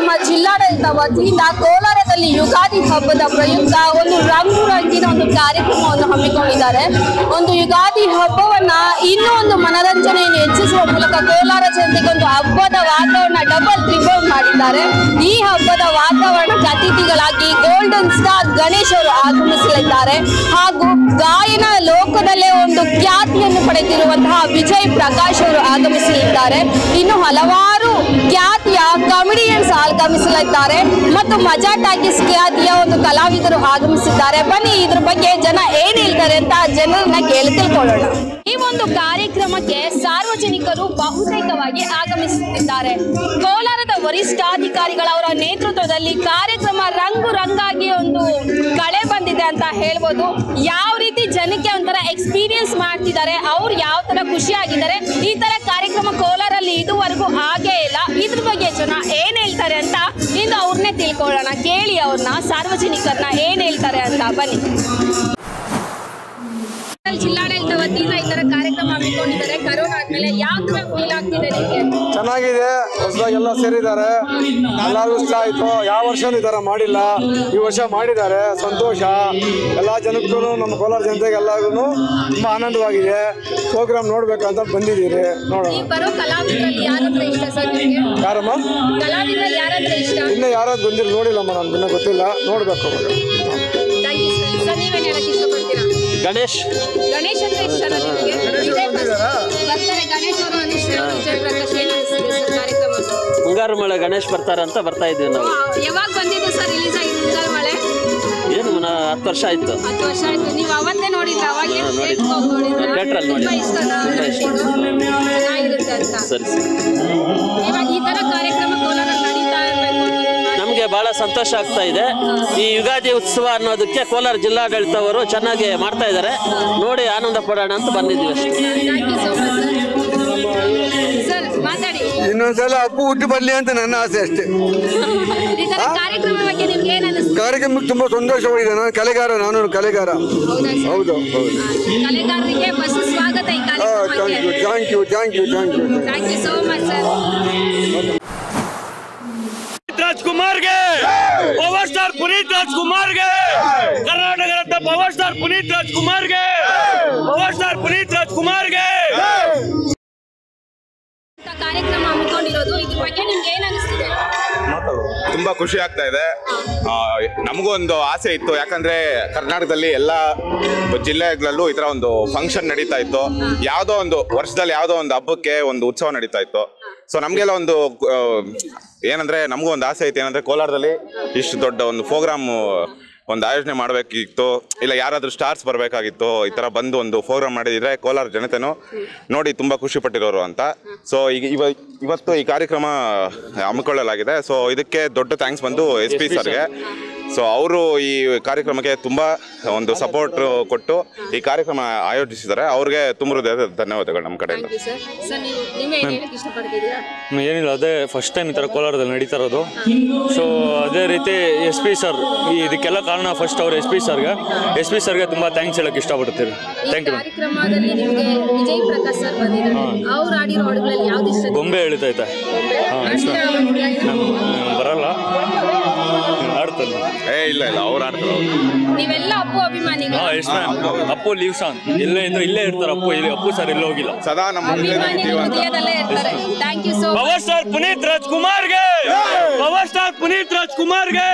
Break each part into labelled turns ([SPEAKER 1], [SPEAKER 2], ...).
[SPEAKER 1] ನಮ್ಮ ಜಿಲ್ಲಾಡಳಿತ ವತಿಯಿಂದ ಕೋಲಾರದಲ್ಲಿ ಯುಗಾದಿ ಹಬ್ಬದ ಪ್ರಯುಕ್ತ ಒಂದು ರಂಗು ರಂಗಿನ ಒಂದು ಕಾರ್ಯಕ್ರಮವನ್ನು ಹಮ್ಮಿಕೊಂಡಿದ್ದಾರೆ ಒಂದು ಯುಗಾದಿ ಹಬ್ಬವನ್ನ ಇನ್ನೂ ಒಂದು ಮನರಂಜನೆಯನ್ನು ಹೆಚ್ಚಿಸುವ ಮೂಲಕ ಕೋಲಾರ ಜನತೆಗೆ ಒಂದು ಹಬ್ಬದ ವಾತಾವರಣ ಡಬಲ್ ತ್ರಿಬಲ್ ಮಾಡಿದ್ದಾರೆ ಈ ಹಬ್ಬದ ವಾತಾವರಣಕ್ಕೆ ಅತಿಥಿಗಳಾಗಿ ಗೋಲ್ಡನ್ ಸ್ಟಾರ್ ಗಣೇಶ್ ಅವರು ಆಗಮಿಸಲಿದ್ದಾರೆ ಹಾಗೂ ಗಾಯನ ಲೋಕದಲ್ಲೇ ಒಂದು ಖ್ಯಾತಿಯನ್ನು ಪಡೆದಿರುವಂತಹ ವಿಜಯ್ ಪ್ರಕಾಶ್ ಅವರು ಆಗಮಿಸಲಿದ್ದಾರೆ ಇನ್ನು ಹಲವಾರು ಖ್ಯಾತಿಯ ಕಾಮಿಡಿಯನ್ಸ್ ಆಗಮಿಸಲಿದ್ದಾರೆ ಮತ್ತು ಮಜಾ ಟಾಕೀಸ್ ಖ್ಯಾತಿಯ ಒಂದು ಕಲಾವಿದರು ಆಗಮಿಸಿದ್ದಾರೆ ಬನ್ನಿ ಇದ್ರ ಬಗ್ಗೆ ಜನ ಏನ್ ಹೇಳ್ತಾರೆ ಅಂತ ಜನರನ್ನ ಕೇಳಿ ತಿಳ್ಕೊಳ್ಳೋಣ ಈ ಒಂದು ಕಾರ್ಯಕ್ರಮಕ್ಕೆ ಸಾರ್ವಜನಿಕರು ಬಹುತೇಕವಾಗಿ ಆಗಮಿಸುತ್ತಿದ್ದಾರೆ ಕೋಲಾರದ ವರಿಷ್ಠಾಧಿಕಾರಿಗಳವರ ನೇತೃತ್ವದಲ್ಲಿ ಕಾರ್ಯಕ್ರಮ ರಂಗು ರಂಗಾಗಿ ಒಂದು ಕಳೆ ಬಂದಿದೆ ಅಂತ ಹೇಳ್ಬೋದು ಯಾವ ರೀತಿ ಜನಕ್ಕೆ ಒಂಥರ ಎಕ್ಸ್ಪೀರಿಯನ್ಸ್ ಮಾಡ್ತಿದ್ದಾರೆ ಅವ್ರು ಯಾವ ತರ ಖುಷಿಯಾಗಿದ್ದಾರೆ ಈ ತರ ಕಾರ್ಯಕ್ರಮ ಕೋಲಾರಲ್ಲಿ ಇದುವರೆಗೂ ಆಗೇ ಇಲ್ಲ ಇದ್ರ ಬಗ್ಗೆ ಜನ ಏನ್ ಹೇಳ್ತಾರೆ ಅಂತ ಇಂದು ಅವ್ರನ್ನೇ ತಿಳ್ಕೊಳ್ಳೋಣ ಕೇಳಿ ಅವ್ರನ್ನ ಸಾರ್ವಜನಿಕರನ್ನ ಏನ್ ಹೇಳ್ತಾರೆ ಅಂತ ಬನ್ನಿ ಜಿಲ್ಲಾಡಳಿತ ವತಿಯಿಂದ ಈ ತರ ಕಾರ್ಯಕ್ರಮ ಹಮ್ಮಿಕೊಂಡಿದ್ದಾರೆ ಕರೋನಾ ಆದ್ಮೇಲೆ ಯಾವ ತರ ಫೀಲ್ ಆಗ್ತಿದೆ ನಿಮಗೆ
[SPEAKER 2] ಚೆನ್ನಾಗಿದೆ ಹೊಸದಾಗಿ ಎಲ್ಲ ಸೇರಿದ್ದಾರೆ ಎಲ್ಲರಿಗೂ ಇಷ್ಟ ಆಯ್ತು ಯಾವ ವರ್ಷನೂ ಈ ಥರ ಮಾಡಿಲ್ಲ ಈ ವರ್ಷ ಮಾಡಿದ್ದಾರೆ ಸಂತೋಷ ಎಲ್ಲ ಜನಕ್ಕೂ ನಮ್ಮ ಕೋಲಾರ ಜನತೆಗೆ ಎಲ್ಲರಿಗೂ ತುಂಬ ಆನಂದವಾಗಿದೆ ಪ್ರೋಗ್ರಾಮ್ ನೋಡ್ಬೇಕಂತ ಬಂದಿದ್ದೀರಿ ನೋಡೋಣ
[SPEAKER 1] ಈ ಬರೋ ಕಲಾವಿದರಲ್ಲಿ ಯಾರಂದ್ರೆ ಇಷ್ಟ ಸರ್ ನಿಮಗೆ
[SPEAKER 2] ಯಾರಮ್ಮ
[SPEAKER 1] ಕಲಾವಿದರಲ್ಲಿ ಯಾರಂದ್ರೆ ಇಷ್ಟ
[SPEAKER 2] ಇನ್ನೂ ಯಾರಾದ್ರು ಬಂದಿಲ್ಲ ನೋಡಿಲ್ಲಮ್ಮ ನಾನು ಇನ್ನೂ ಗೊತ್ತಿಲ್ಲ ನೋಡಬೇಕು
[SPEAKER 1] ಥ್ಯಾಂಕ್ ಯು ಸರ್ ಸರ್ ನೀವೇನ್ ಹೇಳಕ್ ಇಷ್ಟಪಡ್ತೀರಾ
[SPEAKER 3] ಗಣೇಶ್
[SPEAKER 1] ಗಣೇಶ್ ಅಂದ್ರೆ ಇಷ್ಟನಾ ನಿಮಗೆ ವಿಜಯ್ ಪ್ರಕಾಶ್ ಬರ್ತಾರೆ ಗಣೇಶ್ ಅವರು ಅಂದ್ರೆ ಇಷ್ಟ ವಿಜಯ್ ಪ್ರಕಾಶ್ ಏನ್ ಅನಿಸ್ತಿದೆ ಸರ್ ಕಾರ್ಯಕ್ರಮ
[SPEAKER 3] ಮುಂಗಾರು ಮಳೆ ಗಣೇಶ್ ಬರ್ತಾರೆ ಅಂತ ಬರ್ತಾ ಇದ್ವಿ ನಾವು
[SPEAKER 1] ಯಾವಾಗ ಬಂದಿದ್ದು ಸರ್ ರಿಲೀಸ್ ಆಗಿದೆ ಮುಂಗಾರು ಮಳೆ
[SPEAKER 3] ಏನು ಮುನ್ನ ಹತ್ತು ವರ್ಷ ಆಯ್ತು
[SPEAKER 1] ಹತ್ತು ವರ್ಷ ಆಯ್ತು ನೀವು ಅವತ್ತೇ ನೋಡಿದ್ರ ಅವಾಗ
[SPEAKER 3] ಹಾ, ನೋಡಿದ್ದೆ.
[SPEAKER 1] ನೋಡಿದ್ರ
[SPEAKER 3] Theatre ಅಲ್ಲಿ
[SPEAKER 1] ತುಂಬಾ
[SPEAKER 3] ನೋಡಿದ್ದೆ.
[SPEAKER 1] ಇಷ್ಟನಾ
[SPEAKER 3] ತುಂಬಾ ಇಷ್ಟ.
[SPEAKER 1] ಚೆನ್ನಾಗಿರುತ್ತೆ ಅಂತ
[SPEAKER 3] ಸರಿ ಸರಿ
[SPEAKER 1] ಇವಾಗ ಈ ತರ ಕಾರ್ಯಕ್ರಮ ಕೋಲಾರ ನಡೀತಾ ಇರ್ಬೇಕು
[SPEAKER 3] ನಮಗೆ ಬಹಳ ಸಂತೋಷ ಆಗ್ತಾ ಇದೆ ಈ ಯುಗಾದಿ ಉತ್ಸವ ಅನ್ನೋದಕ್ಕೆ ಕೋಲಾರ ಜಿಲ್ಲಾಡಳಿತವರು ಚೆನ್ನಾಗಿ ಮಾಡ್ತಾ ಇದ್ದಾರೆ ನೋಡಿ ಆನಂದ ಪಡೋಣ ಅಂತ ಬಂದಿದ್ದೀವಿ ಅಷ್ಟೇ
[SPEAKER 1] thank you so much sir sir ಮಾತಾಡಿ
[SPEAKER 2] ಇನ್ನೊಂದ್ಸಲ ಅಪ್ಪು ಹುಟ್ಟಿ ಬರಲಿ ಅಂತ ನನ್ನ ಆಸೆ ಅಷ್ಟೇ
[SPEAKER 1] ಈ ತರ ಕಾರ್ಯಕ್ರಮ ಬಗ್ಗೆ ನಿಮ್ಗೆ ಏನ್ ಅನಿಸ್ತು
[SPEAKER 2] ಕಾರ್ಯಕ್ರಮಕ್ಕೆ ತುಂಬ ಸಂತೋಷವಾಗಿದೆ ನಾನು ಕಲೆಗಾರ ನಾನು ಕಲೆಗಾರ
[SPEAKER 1] ಹೌದಾ ಸರ್
[SPEAKER 2] ಹೌದು ಹೌದು
[SPEAKER 1] ಕಲೆಗಾರರಿಗೆ ಬಸ್ ಸ್ವಾಗತ ಈ ಕಾರ್ಯಕ್ರಮಕ್ಕೆ
[SPEAKER 2] thank you thank you thank you thank you
[SPEAKER 1] thank you so much sir
[SPEAKER 4] ರಾಜ್ಕುಮಾರ್ಗೆ ಪವರ್ ಸ್ಟಾರ್ ಪುನೀತ್ ರಾಜ್ಕುಮಾರ್ಗೆ ಕರ್ನಾಟಕ ರತ್ನ ಪವರ್ ಸ್ಟಾರ್ ಪುನೀತ್ ರಾಜ್ಕುಮಾರ್ಗೆ ಪವರ್ ಸ್ಟಾರ್ ಪುನೀತ್ ರಾಜ್ಕುಮಾರ್ಗೆ
[SPEAKER 1] ಕಾರ್ಯಕ್ರಮ ಹಮ್ಮಿಕೊಂಡಿರೋದು ಇದ್ರ ಬಗ್ಗೆ ನಿಮ್ಗೆ ಏನ್ ಅನಿಸ್ತಿದೆ
[SPEAKER 5] ತುಂಬಾ ಖುಷಿ ಆಗ್ತಾ ಇದೆ ಆ, ನಮಗೂ ಒಂದು ಆಸೆ ಇತ್ತು ಯಾಕಂದ್ರೆ ಕರ್ನಾಟಕದಲ್ಲಿ ಎಲ್ಲ ಜಿಲ್ಲೆಗಳಲ್ಲೂ ಈ ತರ ಒಂದು ಫಂಕ್ಷನ್ ನಡೀತಾ ಇತ್ತು ಯಾವುದೋ ಒಂದು ವರ್ಷದಲ್ಲಿ ಯಾವುದೋ ಒಂದು ಹಬ್ಬಕ್ಕೆ ಒಂದು ಉತ್ಸವ ನಡೀತಾ ಇತ್ತು ಸೊ ನಮಗೆಲ್ಲ ಒಂದು ಆ, ಏನಂದ್ರೆ ನಮಗೂ ಒಂದು ಆಸೆ ಐತೆ ಏನಂದ್ರೆ ಕೋಲಾರದಲ್ಲಿ ಇಷ್ಟು ದೊಡ್ಡ ಒಂದು ಪ್ರೋಗ್ರಾಮ್ ಒಂದು ಆಯೋಜನೆ ಮಾಡಬೇಕಿತ್ತು ಇಲ್ಲ ಯಾರಾದರೂ ಸ್ಟಾರ್ಸ್ ಬರಬೇಕಾಗಿತ್ತು ಈ ಥರ ಬಂದು ಒಂದು ಪ್ರೋಗ್ರಾಮ್ ಮಾಡಿದ್ರೆ ಕೋಲಾರ ಜನತೆನೂ ನೋಡಿ ತುಂಬ ಖುಷಿ ಪಟ್ಟಿರೋರು ಅಂತ ಸೊ ಈಗ ಇವ ಇವತ್ತು ಈ ಕಾರ್ಯಕ್ರಮ ಹಮ್ಮಿಕೊಳ್ಳಲಾಗಿದೆ ಸೊ ಇದಕ್ಕೆ ದೊಡ್ಡ ಥ್ಯಾಂಕ್ಸ್ ಬಂದು ಎಸ್ ಪಿ ಸರ್ಗೆ ಸೊ ಅವರು ಈ ಕಾರ್ಯಕ್ರಮಕ್ಕೆ ತುಂಬ ಒಂದು ಸಪೋರ್ಟ್ ಕೊಟ್ಟು ಈ ಕಾರ್ಯಕ್ರಮ ಆಯೋಜಿಸಿದ್ದಾರೆ ಅವ್ರಿಗೆ ತುಂಬ ಹೃದಯದ ಧನ್ಯವಾದಗಳು ನಮ್ಮ ಕಡೆಯಿಂದ
[SPEAKER 1] ಥ್ಯಾಂಕ್ ಯು ಸರ್ ಸರ್ ನೀವು ನೀವೇ ಏನ್ ಹೇಳಕ್ ಇಷ್ಟಪಡ್ತಿದ್ದೀರಾ
[SPEAKER 6] ಹ್ಮ್, ಏನಿಲ್ಲ ಅದೇ ಫಸ್ಟ್ ಟೈಮ್ ಈ ಥರ ಕೋಲಾರದಲ್ಲಿ ನಡೀತಾ ಇರೋದು ಸೊ ಅದೇ ರೀತಿ ಎಸ್ ಪಿ ಸರ್ ಇದಕ್ಕೆಲ್ಲ ಕಾರಣ ಫಸ್ಟ್ ಅವ್ರು ಎಸ್ ಪಿ ಸರ್ಗೆ ಎಸ್ ಪಿ ಸರ್ಗೆ ತುಂಬ ಥ್ಯಾಂಕ್ಸ್ ಹೇಳಕ್ಕೆ ಇಷ್ಟಪಡ್ತೀವಿ
[SPEAKER 1] ಈ
[SPEAKER 6] ಥ್ಯಾಂಕ್ ಯು
[SPEAKER 1] ಕಾರ್ಯಕ್ರಮದಲ್ಲಿ ನಿಮ್ಗೆ ವಿಜಯ್ ಪ್ರಕಾಶ್ ಸರ್ ಬಂದಿದ್ದಾರೆ ಅವ್ರು ಆಡಿರೋ ಹಾಡುಗಳಲ್ಲಿ ಯಾವ್ದು ಇಷ್ಟ
[SPEAKER 6] ಗೊಂಬೆ ಎಳಿತೈತೆ ಹಾಂ
[SPEAKER 1] ಅಷ್ಟೇ ಅವ್ರು
[SPEAKER 6] ನಮ್ಮ ಬರಲ್ಲ ಆಡ್ತಾನೆ
[SPEAKER 5] ಏ ಇಲ್ಲ ಇಲ್ಲ ಅವ್ರು ಆಡ್ತಾರೆ ಅವ್ರು.
[SPEAKER 1] ನೀವೆಲ್ಲ ಅಪ್ಪು ಅಭಿಮಾನಿಗಳು
[SPEAKER 6] ಹಾಂ ಎಷ್ಟು ಅಪ್ಪು ಲೀವ್ ಸಾಂಗ್ ಎಲ್ಲೇ ಇದ್ರು ಇಲ್ಲೇ ಇರ್ತಾರೆ ಅಪ್ಪು ಇಲ್ಲಿ ಅಪ್ಪು ಸರ್ ಎಲ್ಲೂ ಹೋಗಿಲ್ಲ
[SPEAKER 5] ಸದಾ ನಮ್ಮ ಮುಂದೆ
[SPEAKER 1] ಅಭಿಮಾನಿಗಳು
[SPEAKER 5] ನಿಂತೀವಿ ಅಂತ
[SPEAKER 1] ಹೃದಯದಲ್ಲೇ ಇರ್ತಾರೆ thank you so
[SPEAKER 4] power star Puneeth ರಾಜ್ಕುಮಾರ್ಗೆ ಪವರ್ ಸ್ಟಾರ್ ಪುನೀತ್ ರಾಜ್ಕುಮಾರ್ಗೆ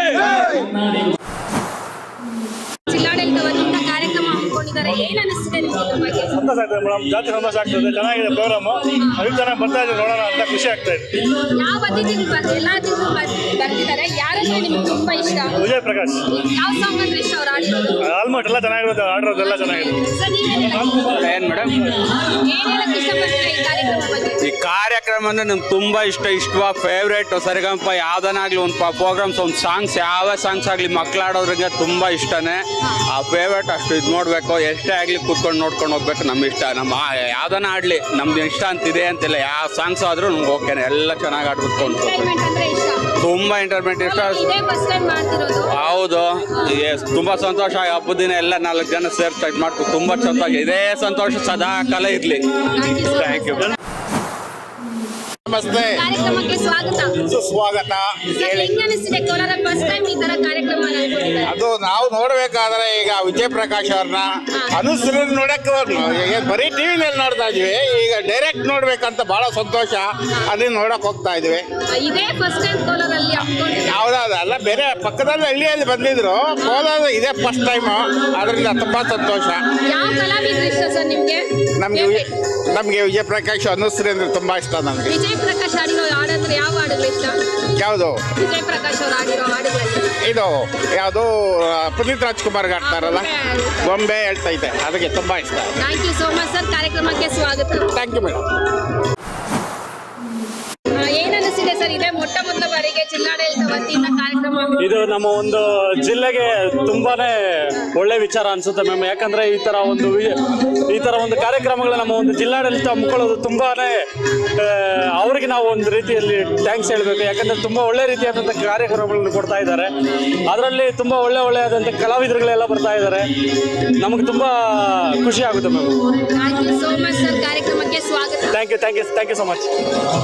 [SPEAKER 1] ಜಿಲ್ಲಾಡಳಿತ ವತಿಯಿಂದ ಕಾರ್ಯಕ್ರಮ ಹಮ್ಮಿಕೊಂಡಿದ್ದಾರೆ ಏನ್ ಅನಿಸ್ತಿದೆ ನಿಮ್ಗೆ ಇದ್ರ ಬಗ್ಗೆ
[SPEAKER 7] ಸಂತೋಷ ಆಗ್ತದೆ ಮೇಡಮ್ ಜಾತಿ ಸಂತೋಷ ಆಗ್ತದೆ ಚೆನ್ನಾಗಿದೆ ಪ್ರೋಗ್ರಾಮ್ ಐದು ಜನ ಬರ್ತಾ ಇದ್ದೀವಿ ನೋಡೋಣ ಅಂತ ಖುಷಿ ಆಗ್ತಾ ಇದೆ
[SPEAKER 1] ಯಾವ ಅತಿಥಿಗಳು ಬಂದು ಎಲ್ಲ ಅತಿಥಿಗಳು ಬಂದ್- ಬರ್ತಿದ್ದಾರೆ ಯಾರಂದ್ರೆ ನಿಮ್ಗೆ ತುಂಬಾ ಇಷ್ಟ
[SPEAKER 7] ವಿಜಯ್ ಪ್ರಕಾಶ್
[SPEAKER 1] ಯಾವ ಸಾಂಗ್ ಅಂದ್ರೆ ಇಷ್ಟ ಅವ್ರು ಆಡಿರೋದು
[SPEAKER 7] ಆಲ್ಮೋಸ್ಟ್ ಎಲ್ಲ ಚೆನ್ನಾಗಿರುತ್ತೆ ಆಡಿರೋದೆಲ್ಲ ಚೆನ್ನಾಗಿದೆ
[SPEAKER 1] ಸರ್ ನೀವೇನ್
[SPEAKER 8] ಏನ್ ಮೇಡಮ್
[SPEAKER 1] ಏನ್ ಹೇಳಕ್ ಇಷ್ಟಪಡ್ತೀರಾ ಈ ಕಾರ್ಯಕ್ರಮ ಬಗ್ಗೆ
[SPEAKER 8] ಈ ಕಾರ್ಯಕ್ರಮ ಅಂದ್ರೆ ನಮ್ಗೆ ತುಂಬಾ ಇಷ್ಟ ಇಷ್ಟವಾ ಫೇವ್ರೇಟ್ ಸರಿಗಂಪ ಯಾವ್ದನಾಗ್ಲಿ ಒಂದು ಪ್ರೋಗ್ರಾಮ್ಸ್ ಒಂದು ಸಾಂಗ್ಸ್ ಯಾವ ಸಾಂಗ್ಸ್ ಆಗ್ಲಿ ಮಕ್ಳಾಡೋರಿಗೆ ತುಂಬಾ ಇಷ್ಟನೇ ಆ ಫೇವ್ರೇಟ್ ಅಷ್ಟು ಇದು ನೋಡ್ಬೇಕು ಎಷ್ಟೇ ಆಗ್ಲಿ ಕೂತ್ಕೊಂಡು ನೋಡ್ಕೊಂಡು ಹೋಗ್ಬೇಕು ನಮ್ಮ ಇಷ್ಟ ನಮ್ಮ ಆ- ಯಾವ್ದನ ಆಡ್ಲಿ ನಮ್ದು ಇಷ್ಟ ಅಂತಿದೆ ಅಂತಿಲ್ಲ ಯಾವ ಸಾಂಗ್ಸ್ ಆದ್ರೂ ನಮ್ಗೆ ಓಕೆನೆ ಎಲ್ಲ ಚೆನ್ನಾಗಿ ಆಡ್ಬಿಟ್ಟು
[SPEAKER 1] ಎಂಟರ್ಟೈನ್ಮೆಂಟ್ ಅಂದ್ರೆ ಇಷ್ಟ
[SPEAKER 8] ತುಂಬಾ ಇಂಟರ್ಮೆಂಟ್ ಇಷ್ಟ
[SPEAKER 1] ಇದೇ ಫಸ್ಟ್ ಟೈಮ್ ಮಾಡ್ತಿರೋದು
[SPEAKER 8] ಹೌದು ಈಗ ತುಂಬಾ ಸಂತೋಷ ಈ ಹಬ್ಬದ ದಿನ ಎಲ್ಲ ನಾಲ್ಕು ಜನ ಸೇರ್ ಇದು ಮಾಡ್ತು ತುಂಬಾ ಸಂತೋಷ ಇದೇ ಸಂತೋಷ ಸದಾ ಕಾಲ ಇರ್ಲಿ
[SPEAKER 1] ಥ್ಯಾಂಕ್ ಯು
[SPEAKER 8] ಥ್ಯಾಂಕ್ ಯು
[SPEAKER 9] ನಮಸ್ತೆ
[SPEAKER 1] ಕಾರ್ಯಕ್ರಮಕ್ಕೆ ಸ್ವಾಗತ
[SPEAKER 9] ಸುಸ್ವಾಗತ
[SPEAKER 1] ಸರ್ ಹೆಂಗ್ ಅನಿಸ್ತಿದೆ ಕೋಲಾರ ಫಸ್ಟ್ ಟೈಮ್ ಈ ತರ ಕಾರ್ಯಕ್ರಮ ಅನ್ಕೊಂಡಿದ್ದಾರೆ
[SPEAKER 9] ಅದು ನಾವು ನೋಡ್ಬೇಕಾದ್ರೆ ಈಗ ವಿಜಯ್ ಪ್ರಕಾಶ್ ಅವ್ರನ್ನ ಅನುಸರಿ ನೋಡಕ್ಕೆ ಈಗ ಬರೀ ಟಿವಿನಲ್ಲಿ ನೋಡ್ತಾ ಇದ್ವಿ ಈಗ ಡೈರೆಕ್ಟ್ ನೋಡ್ಬೇಕಂತ ಬಹಳ ಸಂತೋಷ ಅಲ್ಲಿ ನೋಡಕ್ ಹೋಗ್ತಾ ಇದ್ವಿ
[SPEAKER 1] ಇದೇ ಫಸ್ಟ್ ಟೈಮ್ ಕೋಲಾರಲ್ಲಿ ಹಮ್ಮಿಕೊಂಡಿದ್ದಾರೆ
[SPEAKER 9] ಯಾವ್ದಾದ್ರು ಅಲ್ಲ ಬೇರೆ ಪಕ್ಕದಲ್ಲಿ ಹಳ್ಳಿಯಲ್ಲಿ ಬಂದಿದ್ರು ಕೋಲಾರ ಇದೇ ಫಸ್ಟ್ ಟೈಮ್ ಅದರಿಂದ ತುಂಬಾ ಸಂತೋಷ
[SPEAKER 1] ಯಾವ ಕಲಾವಿದ್ರು ಇಷ್ಟ ಸರ್ ನಿಮ್ಗೆ
[SPEAKER 9] ನಮ್ಗೆ ವಿ- ನಮ್ಗೆ ವಿಜಯ್ ಪ್ರಕಾಶ್ ಅನುಸರಿ ಅಂದ್ರೆ ತುಂಬಾ ಇಷ್ಟ ನಮ್ಗೆ
[SPEAKER 1] ವಿಜಯ್ ಪ್ರಕಾಶ್ ಆಡಿರೋ ಹಾಡಂದ್ರೆ ಯಾವ ಹಾಡುಗಳು ಇಷ್ಟ
[SPEAKER 9] ಯಾವುದು
[SPEAKER 1] ವಿಜಯ್ ಪ್ರಕಾಶ್ ಅವ್ರು ಆಡಿರೋ ಹಾಡುಗಳಲ್ಲಿ
[SPEAKER 9] ಇದು ಯಾವುದು ಪುನೀತ್ ರಾಜ್ಕುಮಾರ್ ಆಡ್ತಾರಲ್ಲ ಗೊಂಬೆ ಹೇಳ್ತೈತೆ ಅದಕ್ಕೆ ತುಂಬಾ ಇಷ್ಟ
[SPEAKER 1] thank you so much sir ಕಾರ್ಯಕ್ರಮಕ್ಕೆ ಸ್ವಾಗತ
[SPEAKER 9] ಥ್ಯಾಂಕ್ ಯು ಮೇಡಮ್
[SPEAKER 1] ಏನ್ ಅನಿಸ್ತಿದೆ ಸರ್ ಇದೇ ಮೊಟ್ಟ ಮೊದಲ ಬಾರಿಗೆ ಜಿಲ್ಲಾಡಳಿತ ವತಿಯಿಂದ ಕಾರ್ಯಕ್ರಮ
[SPEAKER 10] ಇದು ನಮ್ಮ ಒಂದು ಜಿಲ್ಲೆಗೆ ತುಂಬಾನೇ ಒಳ್ಳೆ ವಿಚಾರ ಅನ್ಸುತ್ತೆ ಮ್ಯಾಮ್ ಯಾಕಂದ್ರೆ ಈ ತರ ಒಂದು ವಿ- ಈ ತರ ಒಂದು ಕಾರ್ಯಕ್ರಮಗಳು ನಮ್ಮ ಒಂದು ಜಿಲ್ಲಾಡಳಿತ ಹಮ್ಮಿಕೊಳ್ಳೋದು ತುಂಬಾನೇ ಆ, ಅವ್ರಿಗೆ ನಾವು ಒಂದು ರೀತಿಯಲ್ಲಿ ಥ್ಯಾಂಕ್ಸ್ ಹೇಳ್ಬೇಕು ಯಾಕಂದ್ರೆ ತುಂಬಾ ಒಳ್ಳೆ ರೀತಿಯಾದಂಥ ಕಾರ್ಯಕ್ರಮಗಳನ್ನು ಕೊಡ್ತಾ ಇದ್ದಾರೆ ಅದರಲ್ಲಿ ತುಂಬಾ ಒಳ್ಳೆ ಒಳ್ಳೆಯಾದಂಥ ಕಲಾವಿದರುಗಳೆಲ್ಲ ಬರ್ತಾ ಇದ್ದಾರೆ ನಮಗೆ ತುಂಬಾ ಖುಷಿ ಆಗುತ್ತೆ ma'am
[SPEAKER 1] thank you so much sir ಕಾರ್ಯಕ್ರಮಕ್ಕೆ ಸ್ವಾಗತ
[SPEAKER 10] thank you thank you thank you so much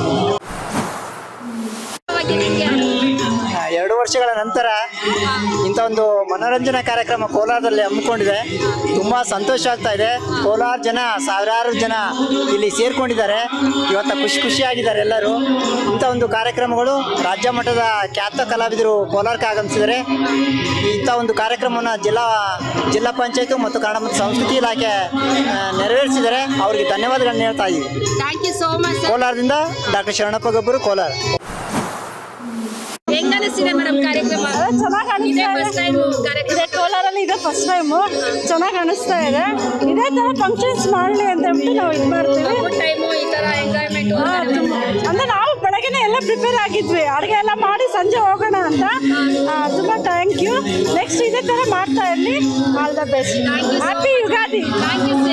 [SPEAKER 1] ಬಗ್ಗೆ ನಿಮ್ಗೆ
[SPEAKER 11] ಆ, ಎರಡು ವರ್ಷಗಳ ನಂತರ ಇಂಥ ಒಂದು ಮನೋರಂಜನಾ ಕಾರ್ಯಕ್ರಮ ಕೋಲಾರದಲ್ಲಿ ಹಮ್ಮಿಕೊಂಡಿದೆ ತುಂಬ ಸಂತೋಷ ಆಗ್ತಾ ಇದೆ ಕೋಲಾರ ಜನ ಸಾವಿರಾರು ಜನ ಇಲ್ಲಿ ಸೇರ್ಕೊಂಡಿದ್ದಾರೆ ಇವತ್ತು ಖುಷಿ ಖುಷಿಯಾಗಿದ್ದಾರೆ ಎಲ್ಲರೂ ಇಂಥ ಒಂದು ಕಾರ್ಯಕ್ರಮಗಳು ರಾಜ್ಯ ಮಟ್ಟದ ಖ್ಯಾತ ಕಲಾವಿದರು ಕೋಲಾರಕ್ಕೆ ಆಗಮಿಸಿದ್ದಾರೆ ಇಂಥ ಒಂದು ಕಾರ್ಯಕ್ರಮವನ್ನು ಜಿಲ್ಲಾ ಜಿಲ್ಲಾ ಪಂಚಾಯತು ಮತ್ತು ಕನ್ನಡ ಮತ್ತು ಸಂಸ್ಕೃತಿ ಇಲಾಖೆ ಆ, ನೆರವೇರಿಸಿದ್ದಾರೆ ಅವರಿಗೆ ಧನ್ಯವಾದಗಳನ್ನ ಹೇಳ್ತಾ ಇದ್ದೀವಿ
[SPEAKER 1] thank you so much sir
[SPEAKER 11] ಕೋಲಾರದಿಂದ ಡಾಕ್ಟರ್ ಶರಣಪ್ಪ ಗಬ್ಬರು ಕೋಲಾರ
[SPEAKER 1] ಹೆಂಗ್ ಅನಿಸ್ತಿದೆ ಮೇಡಮ್ ಕಾರ್ಯಕ್ರಮ ಇದೇ ಫಸ್ಟ್ ಟೈಮ್ ಕಾರ್ಯಕ್ರಮ
[SPEAKER 12] ಇದೆ ಕೋಲಾರಲ್ಲಿ ಇದೆ ಫಸ್ಟ್ ಟೈಮು ಚೆನ್ನಾಗಿ ಅನಿಸ್ತಾ ಇದೆ ಇದೇ ಥರ ಫಂಕ್ಷನ್ಸ್ ಮಾಡಲಿ ಅಂತ ಹೇಳ್ಬಿಟ್ಟು ನಾವು ಇದು ಮಾಡ್ತೀವಿ
[SPEAKER 1] ಟೈಮು ಈ ತರ ಎಂಜಾಯ್ಮೆಂಟ್
[SPEAKER 12] ಹಾ, ತುಂಬ. ಅಂದ್ರೆ ನಾವು ಬೆಳಗ್ಗೆನೆ ಎಲ್ಲ ಪ್ರಿಪೇರ್ ಆಗಿದ್ವಿ ಅಡುಗೆ ಎಲ್ಲ ಮಾಡಿ ಸಂಜೆ ಹೋಗೋಣ ಅಂತ ಆ, ತುಂಬ ಥ್ಯಾಂಕ್ ಯು ನೆಕ್ಸ್ಟ್ ಇದೇ ಥರ ಮಾಡ್ತಾ ಇರಲಿ all the best happy Ugadi
[SPEAKER 1] thank you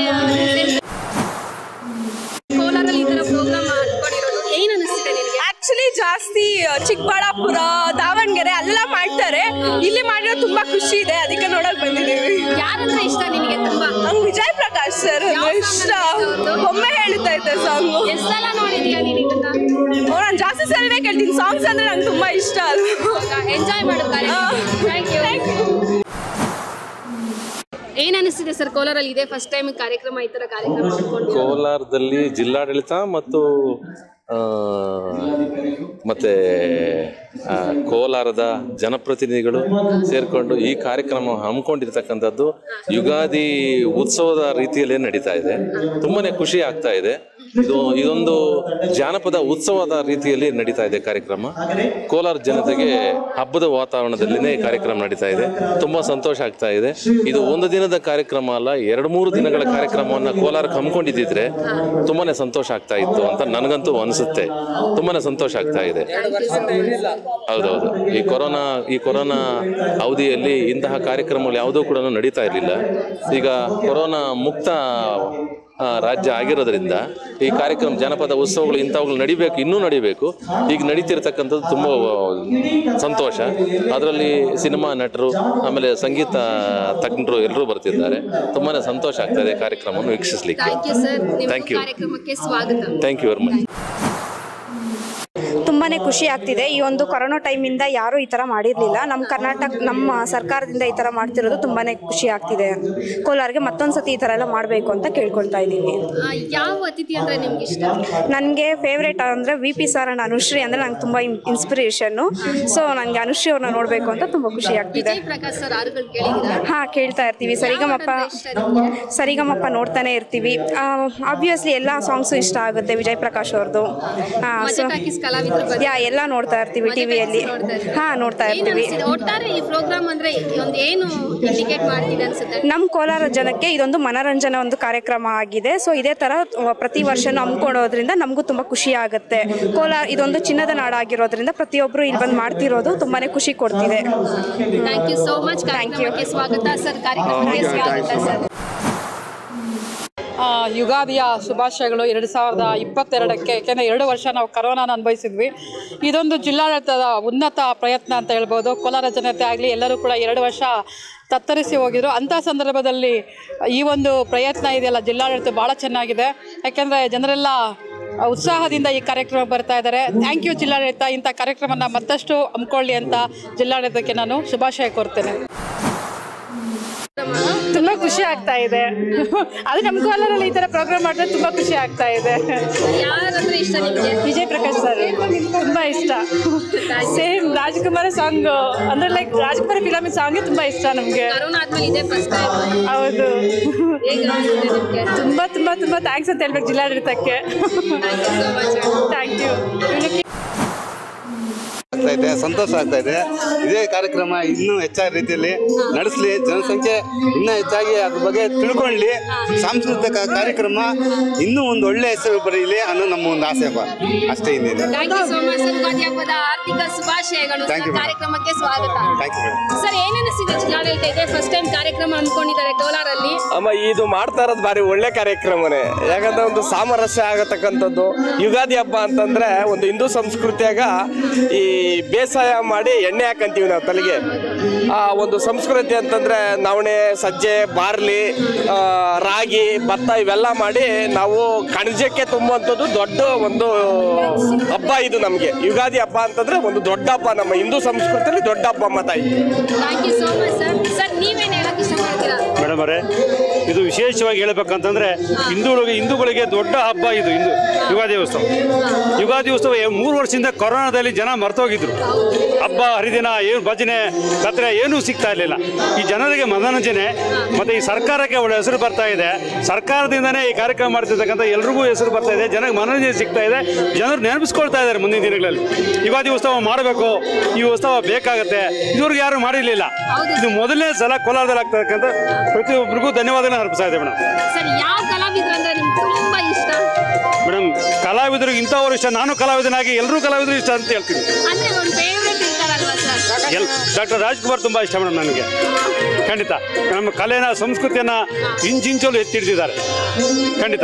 [SPEAKER 1] ಕೋಲಾರಲ್ಲಿ ಈ ತರ ಪ್ರೋಗ್ರಾಮ್ ಅನ್ಕೊಂಡಿರೋದು ಏನ್ ಅನಿಸ್ತಿದೆ ನಿನ್ಗೆ
[SPEAKER 13] ಆಕ್ಚುಲಿ ಜಾಸ್ತಿ ಚಿಕ್ಕಬಳ್ಳಾಪುರ ದಾವಣಗೆರೆ ಅಲ್ಲೆಲ್ಲ ಮಾಡ್ತಾರೆ ಇಲ್ಲಿ ಮಾಡಿರೋ ತುಂಬಾ ಖುಷಿ ಇದೆ ಅದಕ್ಕೆ ನೋಡಕ್ ಬಂದಿದ್ದೀವಿ
[SPEAKER 1] ಯಾರಂದ್ರೆ ಇಷ್ಟ ನಿನಗೆ ತುಂಬಾ
[SPEAKER 13] ನಂಗೆ ವಿಜಯ್ ಪ್ರಕಾಶ್ ಸರ್ ಇಷ್ಟ ಬೊಮ್ಮೆ ಹೇಳುತ್ತಾ ಇದ್ದೆ ಸಾಂಗು
[SPEAKER 1] ಎಷ್ಟ್ ಸಲ ನೋಡಿದ್ಯಾ ನೀನ್ ಇದನ್ನ
[SPEAKER 13] ಓ ನಾನು ಜಾಸ್ತಿ ಸಲನೇ ಕೇಳ್ತೀನಿ ಸಾಂಗ್ಸ್ ಅಂದ್ರೆ ನಂಗೆ ತುಂಬಾ ಇಷ್ಟ ಅದು
[SPEAKER 1] ಎಂಜಾಯ್ ಮಾಡು ಥ್ಯಾಂಕ್ ಯು ಏನ್ ಅನಿಸ್ತಿದೆ ಸರ್ ಕೋಲಾರಲ್ಲಿ ಇದೇ ಫಸ್ಟ್ ಟೈಮ್ ಕಾರ್ಯಕ್ರಮ ಈ ತರ ಕಾರ್ಯಕ್ರಮ ಅನ್ಕೊಂಡು
[SPEAKER 14] ಕೋಲಾರದಲ್ಲಿ ಜಿಲ್ಲಾಡಳಿತ ಮತ್ತು ಆ, ಮತ್ತೆ ಆ, ಕೋಲಾರದ ಜನಪ್ರತಿನಿಧಿಗಳು ಸೇರಿಕೊಂಡು ಈ ಕಾರ್ಯಕ್ರಮ ಹಮ್ಮಿಕೊಂಡಿರ್ತಕ್ಕಂಥದ್ದು ಯುಗಾದಿ ಉತ್ಸವದ ರೀತಿಯಲ್ಲೇ ನಡೀತಾ ಇದೆ ತುಂಬಾನೇ ಖುಷಿ ಆಗ್ತಾ ಇದೆ ಇದು ಇದೊಂದು ಜಾನಪದ ಉತ್ಸವದ ರೀತಿಯಲ್ಲಿ ನಡೀತಾ ಇದೆ ಕಾರ್ಯಕ್ರಮ ಕೋಲಾರ ಜನತೆಗೆ ಹಬ್ಬದ ವಾತಾವರಣದಲ್ಲಿನೇ ಈ ಕಾರ್ಯಕ್ರಮ ನಡೀತಾ ಇದೆ ತುಂಬಾ ಸಂತೋಷ ಆಗ್ತಾ ಇದೆ ಇದು ಒಂದು ದಿನದ ಕಾರ್ಯಕ್ರಮ ಅಲ್ಲ ಎರಡು ಮೂರು ದಿನಗಳ ಕಾರ್ಯಕ್ರಮವನ್ನ ಕೋಲಾರಕ್ಕೆ ಹಮ್ಮಿಕೊಂಡಿದ್ದಿದ್ರೆ ತುಂಬಾನೇ ಸಂತೋಷ ಆಗ್ತಾ ಇತ್ತು ಅಂತ ನನಗಂತೂ ಅನಿಸುತ್ತೆ ತುಂಬಾನೇ ಸಂತೋಷ ಆಗ್ತಾ ಇದೆ ಹೌದೌದು ಈ ಕೊರೋನಾ ಈ ಕೊರೋನಾ ಅವಧಿಯಲ್ಲಿ ಇಂತಹ ಕಾರ್ಯಕ್ರಮಗಳು ಯಾವುದೂ ಕೂಡ ನಡೀತಾ ಇರಲಿಲ್ಲ ಈಗ ಕೊರೋನಾ ಮುಕ್ತ ಆ, ರಾಜ್ಯ ಆಗಿರೋದ್ರಿಂದ ಈ ಕಾರ್ಯಕ್ರಮ ಜನಪದ ಉತ್ಸವಗಳು ಇಂಥವುಗಳು ನಡಿಬೇಕು ಇನ್ನೂ ನಡಿಬೇಕು ಈಗ ನಡೀತಿರ್ತಕ್ಕಂಥದ್ದು ತುಂಬ ಸಂತೋಷ ಅದರಲ್ಲಿ ಸಿನಿಮಾ ನಟರು ಆಮೇಲೆ ಸಂಗೀತ ತಜ್ಞರು ಎಲ್ಲರೂ ಬರ್ತಿದ್ದಾರೆ ತುಂಬಾನೇ ಸಂತೋಷ ಆಗ್ತದೆ ಕಾರ್ಯಕ್ರಮವನ್ನು ವೀಕ್ಷಿಸಲಿಕ್ಕೆ
[SPEAKER 1] ಥ್ಯಾಂಕ್ ಯು ಸರ್ ನಿಮ್ಮ
[SPEAKER 14] Thank you.
[SPEAKER 1] ಕಾರ್ಯಕ್ರಮಕ್ಕೆ ಸ್ವಾಗತ
[SPEAKER 14] ಥ್ಯಾಂಕ್ ಯು ವೆರಿ ಮಚ್
[SPEAKER 15] ತುಂಬಾ ಖುಷಿ ಆಗ್ತಿದೆ ಈ ಒಂದು ಕೊರೋನಾ ಟೈಮಿಂದ ಯಾರೂ ಈ ಥರ ಮಾಡಿರಲಿಲ್ಲ ನಮ್ಮ ಕರ್ನಾಟಕ ನಮ್ಮ ಸರ್ಕಾರದಿಂದ ಈ ಥರ ಮಾಡ್ತಿರೋದು ತುಂಬಾ ಖುಷಿ ಆಗ್ತಿದೆ ಕೋಲಾರ್ಗೆ ಮತ್ತೊಂದು ಸತಿ ಈ ಥರ ಎಲ್ಲ ಮಾಡಬೇಕು ಅಂತ ಕೇಳ್ಕೊಳ್ತಾ ಇದ್ದೀನಿ
[SPEAKER 1] ಆ, ಯಾವ ಅತಿಥಿ ಅಂದ್ರೆ ನಿಮ್ಗೆ ಇಷ್ಟ
[SPEAKER 15] ನನಗೆ ಫೇವ್ರೇಟ್ ಅಂದರೆ V P sir and Anushree ಅಂದರೆ ನಂಗೆ ತುಂಬ ಇನ್ಸ್ಪಿರೇಷನ್ನು ಸೊ ನನಗೆ ಅನುಶ್ರೀ ಅವ್ರನ್ನ ನೋಡಬೇಕು ಅಂತ ತುಂಬ ಖುಷಿ ಆಗ್ತಿದೆ
[SPEAKER 1] ವಿಜಯ್ ಪ್ರಕಾಶ್ ಸರ್ ಹಾಡುಗಳು ಕೇಳಿದ್ದೀರಾ
[SPEAKER 15] ಹಾ ಕೇಳ್ತಾ ಇರ್ತೀವಿ ಸರಿಗಮಪ್ಪ ಸರಿಗಮಪ್ಪ ನೋಡ್ತಾನೆ ಇರ್ತೀವಿ ಆಬ್ವಿಯಸ್ಲಿ ಎಲ್ಲ ಸಾಂಗ್ಸು ಇಷ್ಟ ಆಗುತ್ತೆ ವಿಜಯ್ ಪ್ರಕಾಶ್ ಅವ್ರದ್ದು
[SPEAKER 1] ಮಜಾ ಟಾಕೀಸ್ ಕಲಾವಿದರು
[SPEAKER 15] ಯಾ ಎಲ್ಲ ನೋಡ್ತಾ ಇರ್ತೀವಿ ಟಿವಿಯಲ್ಲಿ ಹಾ ನೋಡ್ತಾ
[SPEAKER 1] ಏನ್
[SPEAKER 15] ಇರ್ತೀವಿ
[SPEAKER 1] ಅನ್ಸಿದೆ ಒಟ್ಟಾರೆ ಈ ಪ್ರೋಗ್ರಾಮ್ ಅಂದ್ರೆ ಒಂದು ಏನು ಇಂಡಿಕೇಟ್ ಮಾಡ್ತಿದೆ ಅನ್ಸುತ್ತೆ
[SPEAKER 15] ನಮ್ಮ ಕೋಲಾರ ಜನಕ್ಕೆ ಇದೊಂದು ಮನರಂಜನಾ ಒಂದು ಕಾರ್ಯಕ್ರಮ ಆಗಿದೆ ಸೊ ಇದೇ ಥರ ಪ್ರತಿ ವರ್ಷನೂ ಹಮ್ಮಿಕೊಡೋದ್ರಿಂದ ನಮಗೂ ತುಂಬ ಖುಷಿ ಆಗುತ್ತೆ ಕೋಲಾರ ಇದೊಂದು ಚಿನ್ನದ ನಾಡಾಗಿರೋದ್ರಿಂದ ಪ್ರತಿಯೊಬ್ಬರು ಇಲ್ಲಿ ಬಂದು ಮಾಡ್ತಿರೋದು ತುಂಬಾನೇ ಖುಷಿ ಕೊಡ್ತಿದೆ
[SPEAKER 1] ಥ್ಯಾಂಕ್ ಯು ಸೋ ಮಚ್ ಕಾರ್ಯಕ್ರಮಕ್ಕೆ ಸ್ವಾಗತ ಸರ್ ಕಾರ್ಯಕ್ರಮಕ್ಕೆ ಸ್ವಾಗತ ಸರ್
[SPEAKER 16] ಆ, ಯುಗಾದಿಯ ಶುಭಾಶಯಗಳು ಎರಡು ಸಾವಿರದ ಇಪ್ಪತ್ತೆರಡಕ್ಕೆ ಯಾಕೆಂದರೆ ಎರಡು ವರ್ಷ ನಾವು ಕರೋನಾನ ಅನುಭವಿಸಿದ್ವಿ ಇದೊಂದು ಜಿಲ್ಲಾಡಳಿತದ ಉನ್ನತ ಪ್ರಯತ್ನ ಅಂತ ಹೇಳ್ಬೋದು ಕೋಲಾರ ಜನತೆ ಆಗಲಿ ಎಲ್ಲರೂ ಕೂಡ ಎರಡು ವರ್ಷ ತತ್ತರಿಸಿ ಹೋಗಿದ್ರು ಅಂಥ ಸಂದರ್ಭದಲ್ಲಿ ಈ ಒಂದು ಪ್ರಯತ್ನ ಇದೆಯಲ್ಲ ಜಿಲ್ಲಾಡಳಿತ ಭಾಳ ಚೆನ್ನಾಗಿದೆ ಯಾಕೆಂದರೆ ಜನರೆಲ್ಲ ಉತ್ಸಾಹದಿಂದ ಈ ಕಾರ್ಯಕ್ರಮ ಬರ್ತಾ ಇದ್ದಾರೆ ಥ್ಯಾಂಕ್ ಯು ಜಿಲ್ಲಾಡಳಿತ ಇಂಥ ಕಾರ್ಯಕ್ರಮನ ಮತ್ತಷ್ಟು ಹಮ್ಮಿಕೊಳ್ಳಿ ಅಂತ ಜಿಲ್ಲಾಡಳಿತಕ್ಕೆ ನಾನು ಶುಭಾಶಯ ಕೋರ್ತೇನೆ
[SPEAKER 12] ತುಂಬಾ ಖುಷಿ ಆಗ್ತಾ ಇದೆ ಅದು ನಮ್ಮ ಕೋಲಾರಲ್ಲಿ ಈ ತರ ಪ್ರೋಗ್ರಾಮ್ ಮಾಡಿದ್ರೆ ತುಂಬಾ ಖುಷಿ ಆಗ್ತಾ ಇದೆ
[SPEAKER 1] ಯಾರಂದ್ರೆ ಇಷ್ಟ ನಿಮ್ಗೆ
[SPEAKER 12] ವಿಜಯ್ ಪ್ರಕಾಶ್ ಸರ್ ತುಂಬಾ ಇಷ್ಟ ಸೇಮ್ ರಾಜ್ಕುಮಾರ್ ಸಾಂಗ್ ಅಂದ್ರೆ ಲೈಕ್ ರಾಜ್ಕುಮಾರ್ ಫಿಲಮ್ ಸಾಂಗ್ ತುಂಬಾ ಇಷ್ಟ ನಮ್ಗೆ
[SPEAKER 1] ಕರೋನಾ ಆದ್ಮೇಲೆ ಇದೆ ಫಸ್ಟ್ ಟೈಮ್
[SPEAKER 12] ಹೌದು
[SPEAKER 1] ಹೇಗೆ ಅನ್ಸುತ್ತೆ ನಿಮ್ಗೆ
[SPEAKER 12] ತುಂಬಾ ತುಂಬಾ ತುಂಬಾ ಥ್ಯಾಂಕ್ಸ್ ಅಂತ ಹೇಳ್ಬೇಕು ಜಿಲ್ಲಾಡಳಿತಕ್ಕೆ ಥ್ಯಾಂಕ್ ಯು
[SPEAKER 17] ಆಗ್ತಾ ಇದೆ ಸಂತೋಷ ಆಗ್ತಾ ಇದೆ ಇದೇ ಕಾರ್ಯಕ್ರಮ ಇನ್ನೂ ಹೆಚ್ಚಾದ ರೀತಿಯಲ್ಲಿ ನಡೆಸಲಿ ಜನಸಂಖ್ಯೆ ಇನ್ನೂ ಹೆಚ್ಚಾಗಿ ಅದ್ರ ಬಗ್ಗೆ ತಿಳ್ಕೊಳ್ಳಿ ಸಾಂಸ್ಕೃತಿಕ ಕಾರ್ಯಕ್ರಮ ಇನ್ನೂ ಒಂದು ಒಳ್ಳೆ ಹೆಸರು ಬರೀಲಿ ಅನ್ನೋ ನಮ್ಮ ಒಂದು ಆಸೆ ಅಪ್ಪ ಅಷ್ಟೇ ಇನ್ನೇನು
[SPEAKER 1] thank you so much sir Ugadi ಹಬ್ಬದ ಆರ್ಥಿಕ ಶುಭಾಶಯಗಳು
[SPEAKER 17] Thank you, madam.
[SPEAKER 1] ಕಾರ್ಯಕ್ರಮಕ್ಕೆ ಸ್ವಾಗತ
[SPEAKER 17] ಥ್ಯಾಂಕ್ ಯು ಮೇಡಮ್
[SPEAKER 1] ಸರ್ ಏನೇನಿಸ್ತಿದೆ ಜಿಲ್ಲಾಡಳಿತ ಇದೆ ಫಸ್ಟ್ ಟೈಮ್ ಕಾರ್ಯಕ್ರಮ ಅನ್ಕೊಂಡಿದ್ದಾರೆ ಕೋಲಾರಲ್ಲಿ
[SPEAKER 18] ಅಮ್ಮ ಇದು ಮಾಡ್ತಾ ಇರೋದು ಬಾರಿ ಒಳ್ಳೆ ಕಾರ್ಯಕ್ರಮನೇ ಯಾಕಂದ್ರೆ ಒಂದು ಸಾಮರಸ್ಯ ಆಗತಕ್ಕಂಥದ್ದು ಯುಗಾದಿ ಹಬ್ಬ ಅಂತಂದ್ರೆ ಒಂದು ಹಿಂದೂ ಸಂಸ್ಕೃತಿಯಾಗ ಈ ಬೇಸಾಯ ಮಾಡಿ ಎಣ್ಣೆ ಹಾಕಂತೀವಿ ನಾವು ತಲೆಗೆ ಆ ಒಂದು ಸಂಸ್ಕೃತಿ ಅಂತಂದ್ರೆ ನವಣೆ ಸಜ್ಜೆ ಬಾರ್ಲಿ ಆ, ರಾಗಿ ಭತ್ತ ಇವೆಲ್ಲ ಮಾಡಿ ನಾವು ಕಣಜಕ್ಕೆ ತುಂಬುವಂಥದ್ದು ದೊಡ್ಡ ಒಂದು ಹಬ್ಬ ಇದು ನಮಗೆ ಯುಗಾದಿ ಹಬ್ಬ ಅಂತಂದ್ರೆ ಒಂದು ದೊಡ್ಡ ಹಬ್ಬ ನಮ್ಮ ಹಿಂದೂ ಸಂಸ್ಕೃತಿಯಲ್ಲಿ ದೊಡ್ಡ ಹಬ್ಬ ಅಮ್ಮ ತಾಯಿ
[SPEAKER 1] thank you so much sir sir ನೀವೇನು ಹೇಳಕ್ ಇಷ್ಟಪಡ್ತೀರಾ
[SPEAKER 7] ಮೇಡಮ್ ಅವರೇ ಇದು ವಿಶೇಷವಾಗಿ ಹೇಳ್ಬೇಕಂತಂದ್ರೆ ಹಿಂದೂಗಳಿಗೆ ಹಿಂದೂಗಳಿಗೆ ದೊಡ್ಡ ಹಬ್ಬ ಇದು ಹಿಂದೂ ಯುಗಾದಿ ಉತ್ಸವ ಯುಗಾದಿ ಉತ್ಸವ ಏ- ಮೂರು ವರ್ಷದಿಂದ ಕೊರೋನಾದಲ್ಲಿ ಜನ ಮರ್ತೋಗಿದ್ರು ಹಬ್ಬ ಹರಿದಿನ ಏನು ಭಜನೆ ಕತ್ರೆ ಏನೂ ಸಿಗ್ತಾ ಇರಲಿಲ್ಲ ಈ ಜನರಿಗೆ ಮನೋರಂಜನೆ ಮತ್ತೆ ಈ ಸರ್ಕಾರಕ್ಕೆ ಒಳ್ಳೆ ಹೆಸರು ಬರ್ತಾ ಇದೆ ಸರ್ಕಾರದಿಂದನೇ ಈ ಕಾರ್ಯಕ್ರಮ ಮಾಡ್ತಿರ್ತಕ್ಕಂಥ ಎಲ್ರಿಗೂ ಹೆಸರು ಬರ್ತಾ ಇದೆ ಜನಕ್ಕೆ ಮನೋರಂಜನೆ ಸಿಗ್ತಾ ಇದೆ ಜನರು ನೆನಪಿಸ್ಕೊಳ್ತಾ ಇದ್ದಾರೆ ಮುಂದಿನ ದಿನಗಳಲ್ಲಿ ಯುಗಾದಿ ಉತ್ಸವ ಮಾಡಬೇಕು ಈ ಉತ್ಸವ ಬೇಕಾಗತ್ತೆ ಇದುವರೆಗೂ ಯಾರು ಮಾಡಿರಲಿಲ್ಲ ಇದು ಮೊದಲನೇ ಸಲ ಕೋಲಾರದಲ್ಲಿ ಆಗ್ತಕ್ಕಂಥ ಪ್ರತಿಯೊಬ್ಬರಿಗೂ ಧನ್ಯವಾದಗಳನ್ನ ಅರ್ಪಿಸ್ತಾ ಇದೆ ಮೇಡಮ್
[SPEAKER 1] ಸರ್ ಯಾವ ಕಲಾವಿದ್ರು ಅಂದ್ರೆ ನಿಮ್ಗೆ ತುಂಬಾ ಇಷ್ಟ
[SPEAKER 7] ಮೇಡಮ್ ಕಲಾವಿದರಿಗೆ ಇಂಥವ್ರು ಇಷ್ಟ ನಾನು ಕಲಾವಿದನಾಗಿ ಎಲ್ಲರೂ ಕಲಾವಿದರು ಇಷ್ಟ ಅಂತ ಹೇಳ್ತೀನಿ
[SPEAKER 1] ಅಂದ್ರೆ ಒಂದು ಫೇವ್ರೆಟ್ ಇರ್ತಾರಲ್ವಾ ಸರ್
[SPEAKER 7] ಎಲ್ ಡಾಕ್ಟರ್ ರಾಜ್ಕುಮಾರ್ ತುಂಬ ಇಷ್ಟ ಮೇಡಮ್ ನನಗೆ ಖಂಡಿತ ನಮ್ಮ ಕಲೆನ ಸಂಸ್ಕೃತಿಯನ್ನ ಇಂಚಿಂಚಲು ಎತ್ತಿಡ್ತಿದ್ದಾರೆ ಖಂಡಿತ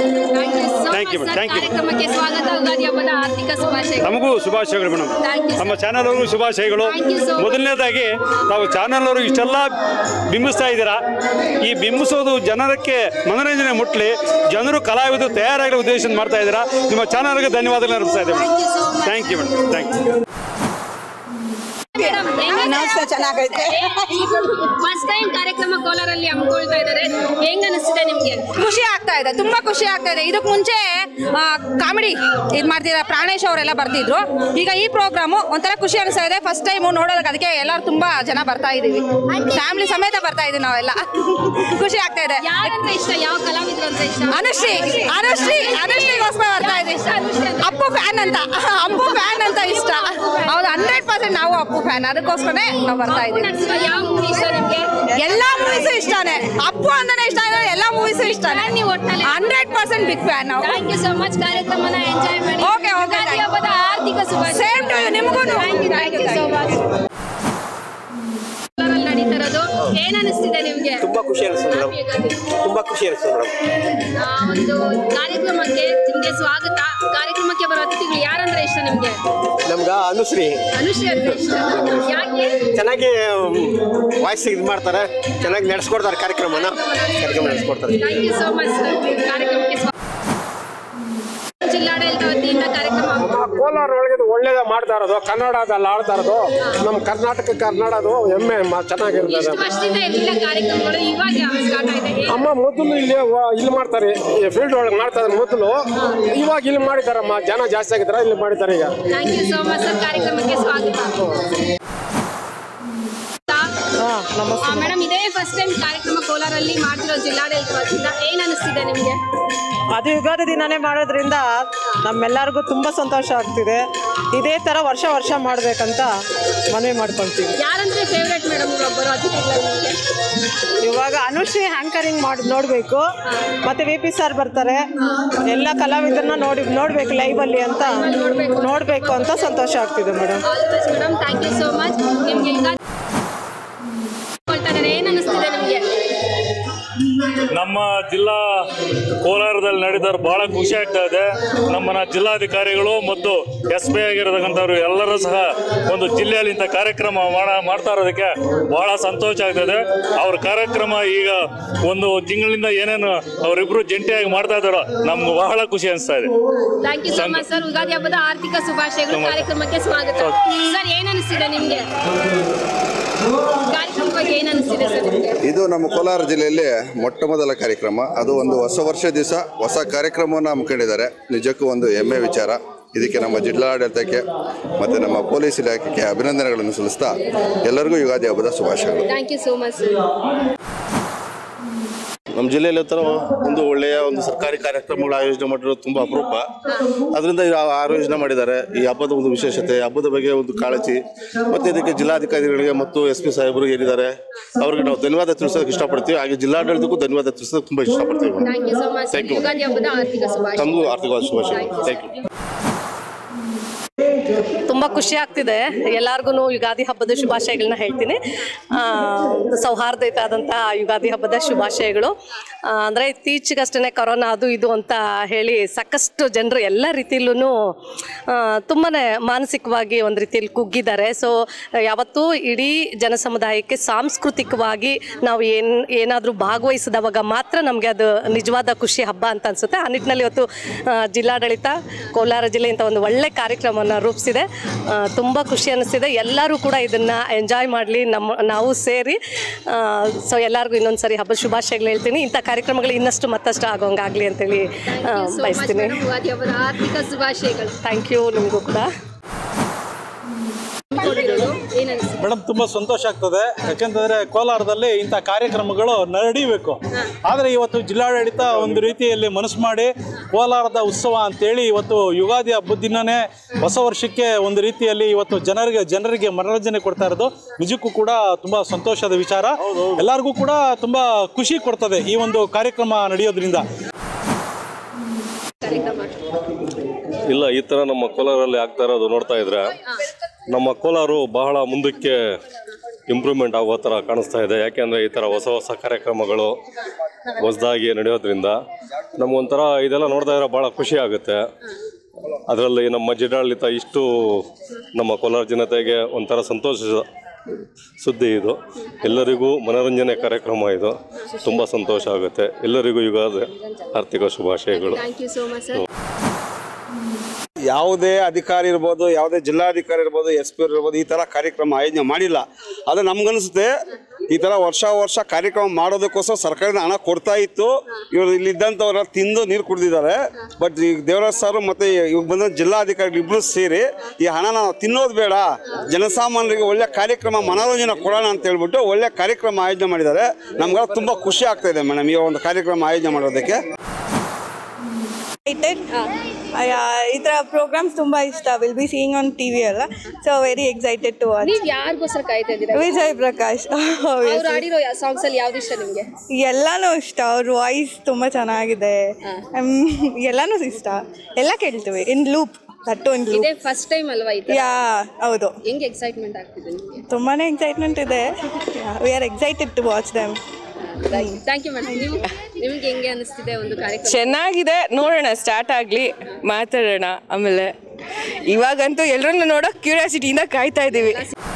[SPEAKER 7] thank you madam thank you
[SPEAKER 1] ಕಾರ್ಯಕ್ರಮಕ್ಕೆ ಸ್ವಾಗತ ಯುಗಾದಿ ಹಬ್ಬದ ಆರ್ಥಿಕ ಶುಭಾಶಯಗಳು
[SPEAKER 7] ನಮಗೂ ಶುಭಾಶಯಗಳು ಮೇಡಮ್
[SPEAKER 1] Thank you,
[SPEAKER 7] ನಮ್ಮ ಚಾನಲ್ ಅವ್ರಿಗೂ ಶುಭಾಶಯಗಳು
[SPEAKER 1] Thank you so much.
[SPEAKER 7] ಮೊದಲನೇದಾಗಿ ತಾವು ಚಾನಲ್ ಅವರು ಇಷ್ಟೆಲ್ಲ ಬಿಂಬಿಸ್ತಾ ಇದ್ದೀರಾ ಈ ಬಿಂಬಿಸೋದು ಜನರಕ್ಕೆ ಮನೋರಂಜನೆ ಮುಟ್ಲಿ ಜನರು ಕಲಾವಿದರು ತಯಾರಾಗಲಿ ಉದ್ದೇಶ ಮಾಡ್ತಾ ಇದ್ದೀರಾ ನಿಮ್ಮ ಚಾನಲ್ಗೆ ಧನ್ಯವಾದಗಳು ಅರ್ಪಿಸ್ತಾ ಇದ್ದೇವೆ thank you madam thank you
[SPEAKER 1] ನಮಸ್ತೆ ಚೆನ್ನಾಗೈತೆ ಫಸ್ಟ್ ಟೈಮ್ ಕಾರ್ಯಕ್ರಮ ಕೋಲಾರಲ್ಲಿ ಹಮ್ಮಿಕೊಳ್ತಾ ಇದ್ದಾರೆ ಹೆಂಗ್ ಅನಿಸ್ತಿದೆ ನಿಮ್ಗೆ
[SPEAKER 19] ಖುಷಿ ಆಗ್ತಾ ಇದೆ ತುಂಬಾ ಖುಷಿ ಆಗ್ತಾ ಇದೆ ಇದಕ್ಕೆ ಮುಂಚೆ ಕಾಮಿಡಿ ಇದು ಮಾಡ್ತಿದ್ರ ಪ್ರಾಣೇಶ್ ಅವರೆಲ್ಲ ಬರ್ತಿದ್ರು ಈಗ ಈ ಪ್ರೋಗ್ರಾಮು ಒಂಥರ ಖುಷಿ ಅನಿಸ್ತಾ ಇದೆ ಫಸ್ಟ್ ಟೈಮ್ ನೋಡೋದಕ್ಕೆ ಅದಕ್ಕೆ ಎಲ್ಲರೂ ತುಂಬಾ ಜನ ಬರ್ತಾ ಇದೀವಿ ಫ್ಯಾಮಿಲಿ ಸಮೇತ ಬರ್ತಾ ಇದೀವಿ ನಾವೆಲ್ಲ ಖುಷಿ ಆಗ್ತಾ ಇದೆ
[SPEAKER 1] ಯಾರಂತ ಇಷ್ಟ ಯಾವ ಕಲಾವಿದ್ರು ಅಂತ ಇಷ್ಟ
[SPEAKER 19] ಅನುಶ್ರೀ ಅನುಶ್ರೀ ಅನುಶ್ರೀಗೋಸ್ಕರ ಬರ್ತಾ ಇದೀವಿ ಅಪ್ಪು ಫ್ಯಾನ್ ಅಂತ ಅಪ್ಪು ಫ್ಯಾನ್ ಅಂತ ಇಷ್ಟ ಹೌದು ಹಂಡ್ರೆಡ್ ಪರ್ಸೆಂಟ್ ನಾವು ಅಪ್ಪು ಫ್ಯಾನ್ ಅದಕ್ಕೋಸ್ಕರನೇ ನಾವು ಬರ್ತಾ ಇದೀವಿ
[SPEAKER 1] ಯಾವ ಮೂವಿ ಇಷ್ಟ ನಿಮ್ಗೆ
[SPEAKER 19] ಎಲ್ಲಾ ಮೂವೀಸು ಇಷ್ಟಾನೆ ಅಪ್ಪು ಅಂತಾನೆ ಇಷ್ಟ ಇದೆ ಎಲ್ಲಾ ಮೂವೀಸು ಇಷ್ಟಾನೆ
[SPEAKER 1] ನೀವು ಒಟ್ಟಲ್ಲಿ
[SPEAKER 19] ಹಂಡ್ರೆಡ್ ಪರ್ಸೆಂಟ್ ಬಿಗ್ ಫ್ಯಾನ್ ನಾವು
[SPEAKER 1] ಥ್ಯಾಂಕ್ ಯು ಸೊ ಮಚ್ ಕಾರ್ಯಕ್ರಮನ ಎಂಜಾಯ್ ಮಾಡಿ
[SPEAKER 19] ಓಕೆ ಓಕೆ
[SPEAKER 1] ಯುಗಾದಿ ಹಬ್ಬದ ಆರ್ಥಿಕ ಶುಭಾಶಯ
[SPEAKER 19] ಸೇಮ್ ಟು ಯು ನಿಮಗೂ
[SPEAKER 1] thank you thank you so much ನಡೀತಾ ಇರೋದು ಏನ್ ಅನಿಸ್ತಿದೆ ನಿಮ್ಗೆ
[SPEAKER 18] ತುಂಬಾ ಖುಷಿ ಅನಿಸ್ತದೆ ಮೇಡಮ್
[SPEAKER 1] Happy ಯುಗಾದಿ.
[SPEAKER 18] ತುಂಬಾ ಖುಷಿ ಅನಿಸ್ತದೆ ಮೇಡಮ್
[SPEAKER 1] ಆ, ಒಂದು ಕಾರ್ಯಕ್ರಮಕ್ಕೆ ನಿಮ್ಗೆ ಸ್ವಾಗತ ಕಾರ್ಯಕ್ರಮಕ್ಕೆ ಬರೋ ಅತಿಥಿಗಳು ಯಾರಂದ್ರೆ ಇಷ್ಟ ನಿಮ್ಗೆ
[SPEAKER 18] ನಮ್ಗ ಅನುಶ್ರೀ
[SPEAKER 1] ಅನುಶ್ರೀ ಅಂದ್ರೆ ಇಷ್ಟ ಯಾಕೆ
[SPEAKER 18] ಚೆನ್ನಾಗಿ ವಾಯ್ಸ್ ಇದು ಮಾಡ್ತಾರೆ ಚೆನ್ನಾಗಿ ನಡೆಸ್ಕೊಡ್ತಾರೆ ಕಾರ್ಯಕ್ರಮನ ಕಾರ್ಯಕ್ರಮ ನಡೆಸ್ಕೊಡ್ತಾರೆ
[SPEAKER 1] ಥ್ಯಾಂಕ್ ಯು ಸೋ ಮಚ್ ಕಾರ್ಯಕ್ರಮಕ್ಕೆ ಸ್ವಾಗತ ಜಿಲ್ಲಾಡಳಿತ ವತಿಯಿಂದ ಕಾರ್ಯಕ್ರಮ
[SPEAKER 20] ಕೋಲಾರ ಒಳಗೆ ಇದು ಒಳ್ಳೇದೇ ಮಾಡ್ತಾ ಇರೋದು ಕನ್ನಡದಲ್ಲಿ ಆಡ್ತಾ ಇರೋದು ನಮ್ಮ ಕರ್ನಾಟಕ ಕನ್ನಡದು ಹೆಮ್ಮೆ ಮ- ಚೆನ್ನಾಗಿರ್ತದೆ
[SPEAKER 1] ಎಷ್ಟು ವರ್ಷದಿಂದ ಇರಲಿಲ್ಲ ಕಾರ್ಯಕ್ರಮಗಳು ಇವಾಗ ಸ್ಟಾರ್ಟ್ ಆಗಿದೆ ಹೇಗೆ?
[SPEAKER 20] ಅಮ್ಮ ಮೊದಲು ಇಲ್ಲಿ ವ- ಇಲ್ಲಿ ಮಾಡ್ತಾರೆ ಫೀಲ್ಡ್ ಒಳಗೆ ಮಾಡ್ತಾ ಇದ್ದಾರೆ ಮೊದಲು ಇವಾಗ ಇಲ್ಲಿ ಮಾಡಿದಾರಮ್ಮ ಜನ ಜಾಸ್ತಿ ಆಗಿದ್ದಾರೆ ಇಲ್ಲಿ ಮಾಡಿದ್ದಾರೆ ಈಗ
[SPEAKER 1] thank you so much sir ಕಾರ್ಯಕ್ರಮಕ್ಕೆ ಸ್ವಾಗತ ಮೇಡಮ್ ಇದೇ ಫಸ್ಟ್ ಟೈಮ್ ಕಾರ್ಯಕ್ರಮ ಕೋಲಾರಲ್ಲಿ ಮಾಡ್ತಿರೋ ಜಿಲ್ಲಾಡಳಿತ ವತಿಯಿಂದ ಏನ್ ಅನಿಸ್ತಿದೆ ನಿಮ್ಗೆ
[SPEAKER 21] ಅದು ಯುಗಾದಿ ದಿನನೇ ಮಾಡೋದ್ರಿಂದ ನಮ್ಮೆಲ್ಲರಿಗೂ ತುಂಬ ಸಂತೋಷ ಆಗ್ತಿದೆ ಇದೇ ಥರ ವರ್ಷ ವರ್ಷ ಮಾಡಬೇಕಂತ ಮನವಿ ಮಾಡ್ಕೊಳ್ತೀವಿ
[SPEAKER 1] ಯಾರಂದ್ರೆ ಫೇವ್ರೆಟ್ ಮೇಡಮ್ ಒಬ್ಬರು ಅತಿಥಿಗಳು ನಿಮ್ಗೆ
[SPEAKER 21] ಇವಾಗ ಅನುಶ್ರೀ ಹ್ಯಾಂಕರಿಂಗ್ ಮಾಡಿ ನೋಡಬೇಕು ಮತ್ತು ವಿ ಪಿ ಸರ್ ಬರ್ತಾರೆ ಎಲ್ಲ ಕಲಾವಿದರನ್ನ ನೋಡಿ ನೋಡಬೇಕು ಲೈವಲ್ಲಿ ಅಂತ ನೋಡಬೇಕು ಅಂತ ಸಂತೋಷ ಆಗ್ತಿದೆ madam
[SPEAKER 1] all best madam thank you so much ನಿಮ್ಗೆ ಯುಗಾದಿ ಕೊಳ್ತಾ ಇದ್ದಾರೆ ಏನ್ ಅನಿಸ್ತಿದೆ ನಿಮ್ಗೆ
[SPEAKER 3] ನಮ್ಮ ಜಿಲ್ಲಾ ಕೋಲಾರದಲ್ಲಿ ನಡೆದವ್ರು ಬಹಳ ಖುಷಿ ಆಗ್ತಾ ಇದೆ ನಮ್ಮನ್ನ ಜಿಲ್ಲಾಧಿಕಾರಿಗಳು ಮತ್ತು ಎಸ್ ಪಿ ಆಗಿರತಕ್ಕಂಥವ್ರು ಎಲ್ಲರೂ ಸಹ ಒಂದು ಜಿಲ್ಲೆಯಲ್ಲಿ ಇಂಥ ಕಾರ್ಯಕ್ರಮ ಮಾಡ ಮಾಡ್ತಾ ಇರೋದಕ್ಕೆ ಬಹಳ ಸಂತೋಷ ಆಗ್ತದೆ ಅವ್ರ ಕಾರ್ಯಕ್ರಮ ಈಗ ಒಂದು ತಿಂಗಳಿಂದ ಏನೇನು ಅವರಿಬ್ರು ಜಂಟಿಯಾಗಿ ಮಾಡ್ತಾ ಇದ್ದಾರೋ ನಮ್ಗೆ ಬಹಳ ಖುಷಿ ಅನಿಸ್ತಾ ಇದೆ
[SPEAKER 1] thank you so much sir Ugadi ಹಬ್ಬದ ಆರ್ಥಿಕ ಶುಭಾಶಯಗಳು
[SPEAKER 3] ತುಂಬ-
[SPEAKER 1] ಕಾರ್ಯಕ್ರಮಕ್ಕೆ ಸ್ವಾಗತ ಸರ್ ಏನ್ ಅನಿಸ್ತಿದೆ ನಿಮ್ಗೆ ಕಾರ್ಯಕ್ರಮ ಬಗ್ಗೆ ಏನ್ ಅನಿಸ್ತಿದೆ ಸರ್ ನಿಮ್ಗೆ
[SPEAKER 22] ಇದು ನಮ್ಮ ಕೋಲಾರ ಜಿಲ್ಲೆಯಲ್ಲಿ ಮೊಟ್ಟ ಮೊದಲ ಕಾರ್ಯಕ್ರಮ ಅದು ಒಂದು ಹೊಸ ವರ್ಷ ದಿವಸ ಹೊಸ ಕಾರ್ಯಕ್ರಮವನ್ನು ಹಮ್ಮಿಕೊಂಡಿದ್ದಾರೆ ನಿಜಕ್ಕೂ ಒಂದು ಹೆಮ್ಮೆ ವಿಚಾರ ಇದಕ್ಕೆ ನಮ್ಮ ಜಿಲ್ಲಾಡಳಿತಕ್ಕೆ ಮತ್ತು ನಮ್ಮ ಪೊಲೀಸ್ ಇಲಾಖೆಗೆ ಅಭಿನಂದನೆಗಳನ್ನು ಸಲ್ಲಿಸ್ತಾ ಎಲ್ಲರಿಗೂ ಯುಗಾದಿ ಹಬ್ಬದ ಶುಭಾಶಯಗಳು
[SPEAKER 1] thank you so much sir
[SPEAKER 23] ನಮ್ಮ ಜಿಲ್ಲೆಯಲ್ಲಿ ಹತ್ರ ಒಂದು ಒಳ್ಳೆಯ ಒಂದು ಸರ್ಕಾರಿ ಕಾರ್ಯಕ್ರಮಗಳ ಆಯೋಜನೆ ಮಾಡಿರೋದು ತುಂಬ ಅಪರೂಪ ಅದರಿಂದ ಈ ಆ- ಆಯೋಜನೆ ಮಾಡಿದ್ದಾರೆ ಈ ಹಬ್ಬದ ಒಂದು ವಿಶೇಷತೆ ಹಬ್ಬದ ಬಗ್ಗೆ ಒಂದು ಕಾಳಜಿ ಮತ್ತು ಇದಕ್ಕೆ ಜಿಲ್ಲಾಧಿಕಾರಿಗಳಿಗೆ ಮತ್ತು ಎಸ್ ಪಿ ಸಾಹೇಬರು ಏನಿದ್ದಾರೆ ಅವ್ರಿಗೆ ನಾವು ಧನ್ಯವಾದ ತಿಳಿಸೋದಕ್ಕೆ ಇಷ್ಟಪಡ್ತೀವಿ ಹಾಗೆ ಜಿಲ್ಲಾಡಳಿತಕ್ಕೂ ಧನ್ಯವಾದ ತಿಳಿಸೋದಕ್ಕೆ ತುಂಬ ಇಷ್ಟಪಡ್ತೀವಿ
[SPEAKER 1] thank you so much
[SPEAKER 23] Thank you.
[SPEAKER 1] Ugadi ಹಬ್ಬದ ಆರ್ಥಿಕ ಶುಭಾಶಯ
[SPEAKER 23] ತಮಗೂ ಆರ್ಥಿಕವಾದ ಶುಭಾಶಯಗಳು ಥ್ಯಾಂಕ್ ಯು
[SPEAKER 24] ತುಂಬ ಖುಷಿ ಆಗ್ತಿದೆ ಎಲ್ಲರಿಗೂ ಯುಗಾದಿ ಹಬ್ಬದ ಶುಭಾಶಯಗಳನ್ನ ಹೇಳ್ತೀನಿ ಆ, ಸೌಹಾರ್ದಯುತ ಆದಂಥ ಯುಗಾದಿ ಹಬ್ಬದ ಶುಭಾಶಯಗಳು ಆ, ಅಂದರೆ ಇತ್ತೀಚೆಗಷ್ಟೇ ಕೊರೋನಾ ಅದು ಇದು ಅಂತ ಹೇಳಿ ಸಾಕಷ್ಟು ಜನರು ಎಲ್ಲ ರೀತಿಯಲ್ಲೂ ತುಂಬಾ ಮಾನಸಿಕವಾಗಿ ಒಂದು ರೀತಿಯಲ್ಲಿ ಕುಗ್ಗಿದ್ದಾರೆ ಸೊ ಯಾವತ್ತೂ ಇಡೀ ಜನಸಮುದಾಯಕ್ಕೆ ಸಾಂಸ್ಕೃತಿಕವಾಗಿ ನಾವು ಏನು ಏನಾದರೂ ಭಾಗವಹಿಸಿದವಾಗ ಮಾತ್ರ ನಮಗೆ ಅದು ನಿಜವಾದ ಖುಷಿ ಹಬ್ಬ ಅಂತ ಅನಿಸುತ್ತೆ ಆ ನಿಟ್ಟಿನಲ್ಲಿ ಇವತ್ತು ಆ, ಜಿಲ್ಲಾಡಳಿತ ಕೋಲಾರ ಜಿಲ್ಲೆ ಇಂಥ ಒಂದು ಒಳ್ಳೆ ಕಾರ್ಯಕ್ರಮವನ್ನು ರೂಪಿಸಿದೆ ತುಂಬ ಖುಷಿ ಅನ್ನಿಸ್ತಿದೆ ಎಲ್ಲರೂ ಕೂಡ ಇದನ್ನು ಎಂಜಾಯ್ ಮಾಡಲಿ ನಮ್ಮ ನಾವು ಸೇರಿ ಸೊ ಎಲ್ಲರಿಗೂ ಇನ್ನೊಂದು ಸರಿ ಹಬ್ಬದ ಶುಭಾಶಯಗಳು ಹೇಳ್ತೀನಿ ಇಂಥ ಕಾರ್ಯಕ್ರಮಗಳು ಇನ್ನಷ್ಟು ಮತ್ತಷ್ಟು ಆಗೋಂಗಾಗಲಿ ಅಂತೇಳಿ ಆ, ಬಯಸ್ತೀನಿ
[SPEAKER 1] ಯುಗಾದಿ ಹಬ್ಬದ ಆರ್ಥಿಕ ಶುಭಾಶಯಗಳು
[SPEAKER 24] ಥ್ಯಾಂಕ್ ಯು ನಿಮಗೂ ಕೂಡ
[SPEAKER 1] ಏನ್ ಅನಿಸ್ತಿದೆ
[SPEAKER 25] ಮೇಡಮ್ ತುಂಬಾ ಸಂತೋಷ ಆಗ್ತದೆ ಯಾಕೆಂತಂದ್ರೆ ಕೋಲಾರದಲ್ಲಿ ಇಂಥ ಕಾರ್ಯಕ್ರಮಗಳು ನಡೀಬೇಕು ಆದರೆ ಇವತ್ತು ಜಿಲ್ಲಾಡಳಿತ ಒಂದು ರೀತಿಯಲ್ಲಿ ಮನಸ್ಸು ಮಾಡಿ ಕೋಲಾರದ ಉತ್ಸವ ಅಂತೇಳಿ ಇವತ್ತು ಯುಗಾದಿ ಹಬ್ಬದ ದಿನನೇ ಹೊಸ ವರ್ಷಕ್ಕೆ ಒಂದು ರೀತಿಯಲ್ಲಿ ಇವತ್ತು ಜನರಿಗೆ ಜನರಿಗೆ ಮನೋರಂಜನೆ ಕೊಡ್ತಾ ಇರೋದು ನಿಜಕ್ಕೂ ಕೂಡ ತುಂಬಾ ಸಂತೋಷದ ವಿಚಾರ ಎಲ್ಲರಿಗೂ ಕೂಡ ತುಂಬಾ ಖುಷಿ ಕೊಡ್ತದೆ ಈ ಒಂದು ಕಾರ್ಯಕ್ರಮ ನಡೆಯೋದ್ರಿಂದ
[SPEAKER 26] ಇಲ್ಲ ಈ ಥರ ನಮ್ಮ ಕೋಲಾರಲ್ಲಿ ಆಗ್ತಾ ಇರೋದು ನೋಡ್ತಾ ಇದ್ರೆ ನಮ್ಮ ಕೋಲಾರು ಬಹಳ ಮುಂದಕ್ಕೆ ಇಂಪ್ರೂವ್ಮೆಂಟ್ ಆಗೋ ಥರ ಕಾಣಿಸ್ತಾ ಇದೆ ಯಾಕೆಂದರೆ ಈ ಥರ ಹೊಸ ಹೊಸ ಕಾರ್ಯಕ್ರಮಗಳು ಹೊಸದಾಗಿ ನಡೆಯೋದ್ರಿಂದ ನಮಗೊಂಥರ ಇದೆಲ್ಲ ನೋಡ್ತಾ ಇದ್ರೆ ಭಾಳ ಖುಷಿ ಆಗುತ್ತೆ ಅದರಲ್ಲಿ ನಮ್ಮ ಜಿಲ್ಲಾಡಳಿತ ಇಷ್ಟು ನಮ್ಮ ಕೋಲಾರ ಜನತೆಗೆ ಒಂಥರ ಸಂತೋಷದ ಸುದ್ದಿ ಇದು ಎಲ್ಲರಿಗೂ ಮನೋರಂಜನೆ ಕಾರ್ಯಕ್ರಮ ಇದು ತುಂಬ ಸಂತೋಷ ಆಗುತ್ತೆ ಎಲ್ಲರಿಗೂ ಯುಗಾದಿ ಆರ್ಥಿಕ ಶುಭಾಶಯಗಳು
[SPEAKER 1] thank you so much sir
[SPEAKER 27] ಯಾವುದೇ ಅಧಿಕಾರಿ ಇರ್ಬೋದು ಯಾವುದೇ ಜಿಲ್ಲಾಧಿಕಾರಿ ಇರ್ಬೋದು ಎಸ್ ಪಿ ಇರ್ಬೋದು ಈ ಥರ ಕಾರ್ಯಕ್ರಮ ಆಯೋಜನೆ ಮಾಡಿಲ್ಲ ಅದು ನಮ್ಗನ್ಸುತ್ತೆ ಈ ಥರ ವರ್ಷ ವರ್ಷ ಕಾರ್ಯಕ್ರಮ ಮಾಡೋದಕ್ಕೋಸ್ಕರ ಸರ್ಕಾರದ ಹಣ ಕೊಡ್ತಾ ಇತ್ತು ಇವರು ಇಲ್ಲಿದ್ದಂಥವ್ರ ತಿಂದು ನೀರು ಕುಡ್ದಿದ್ದಾರೆ ಬಟ್ ಈಗ ದೇವರಾಜ್ ಸರ್ ಮತ್ತು ಇವಾಗ ಬಂದ ಜಿಲ್ಲಾಧಿಕಾರಿಗಳು ಇಬ್ಬರು ಸೇರಿ ಈ ಹಣನ ನಾವು ತಿನ್ನೋದು ಬೇಡ ಜನಸಾಮಾನ್ಯರಿಗೆ ಒಳ್ಳೆ ಕಾರ್ಯಕ್ರಮ ಮನೋರಂಜನೆ ಕೊಡೋಣ ಅಂತ ಹೇಳ್ಬಿಟ್ಟು ಒಳ್ಳೆ ಕಾರ್ಯಕ್ರಮ ಆಯೋಜನೆ ಮಾಡಿದ್ದಾರೆ ನಮ್ಗೆಲ್ಲ ತುಂಬ ಖುಷಿ ಆಗ್ತಾ ಇದೆ ಮೇಡಮ್ ಈ ಒಂದು ಕಾರ್ಯಕ್ರಮ ಆಯೋಜನೆ ಮಾಡೋದಕ್ಕೆ
[SPEAKER 28] excited. I, uh, ಈ ಥರ ಪ್ರೋಗ್ರಾಮ್ಸ್ ತುಂಬ ಇಷ್ಟ will be seeing on T V ಅಲ್ಲ so very excited to watch
[SPEAKER 1] ನೀವ್ ಯಾರಿಗೋಸ್ಕರ ಕಾಯ್ತಾ ಇದ್ದೀರಾ
[SPEAKER 28] ವಿಜಯ್ ಪ್ರಕಾಶ್
[SPEAKER 1] ಅವ್ರು ಆಡಿರೋ ಸಾಂಗ್ಸ್ ಅಲ್ಲಿ ಯಾವ್ದು ಇಷ್ಟ ನಿಮ್ಗೆ
[SPEAKER 28] ಎಲ್ಲಾನು ಇಷ್ಟ ಅವ್ರ ವಾಯ್ಸ್ ತುಂಬ ಚೆನ್ನಾಗಿದೆ ಹ್ಮ್, ಎಲ್ಲಾನು ಇಷ್ಟ ಎಲ್ಲ ಕೇಳ್ತೀವಿ in loop that in loop
[SPEAKER 1] ಇದೇ ಫಸ್ಟ್ ಟೈಮ್ ಅಲ್ವಾ ಈ ತರ?
[SPEAKER 28] ಯಾ ಹೌದು
[SPEAKER 1] ಹೆಂಗ್ ಎಕ್ಸೈಟ್ಮೆಂಟ್ ಆಗ್ತಿದೆ ನಿಮ್ಗೆ
[SPEAKER 28] ತುಂಬಾ ಎಕ್ಸೈಟ್ಮೆಂಟ್ ಇದೆ we are excited to watch them
[SPEAKER 1] thank you madam ನೀವು ನಿಮ್ಗೆ ಹೆಂಗೆ ಅನಿಸ್ತಿದೆ ಒಂದು ಕಾರ್ಯಕ್ರಮ
[SPEAKER 29] ಚೆನ್ನಾಗಿದೆ ನೋಡೋಣ ಸ್ಟಾರ್ಟ್ ಆಗಲಿ ಮಾತಾಡೋಣ ಆಮೇಲೆ ಇವಾಗಂತೂ ಎಲ್ಲರನ್ನು ನೋಡೋಕೆ ಕ್ಯೂರಿಯಾಸಿಟಿಯಿಂದ ಕಾಯ್ತಾ ಇದ್ದೀವಿ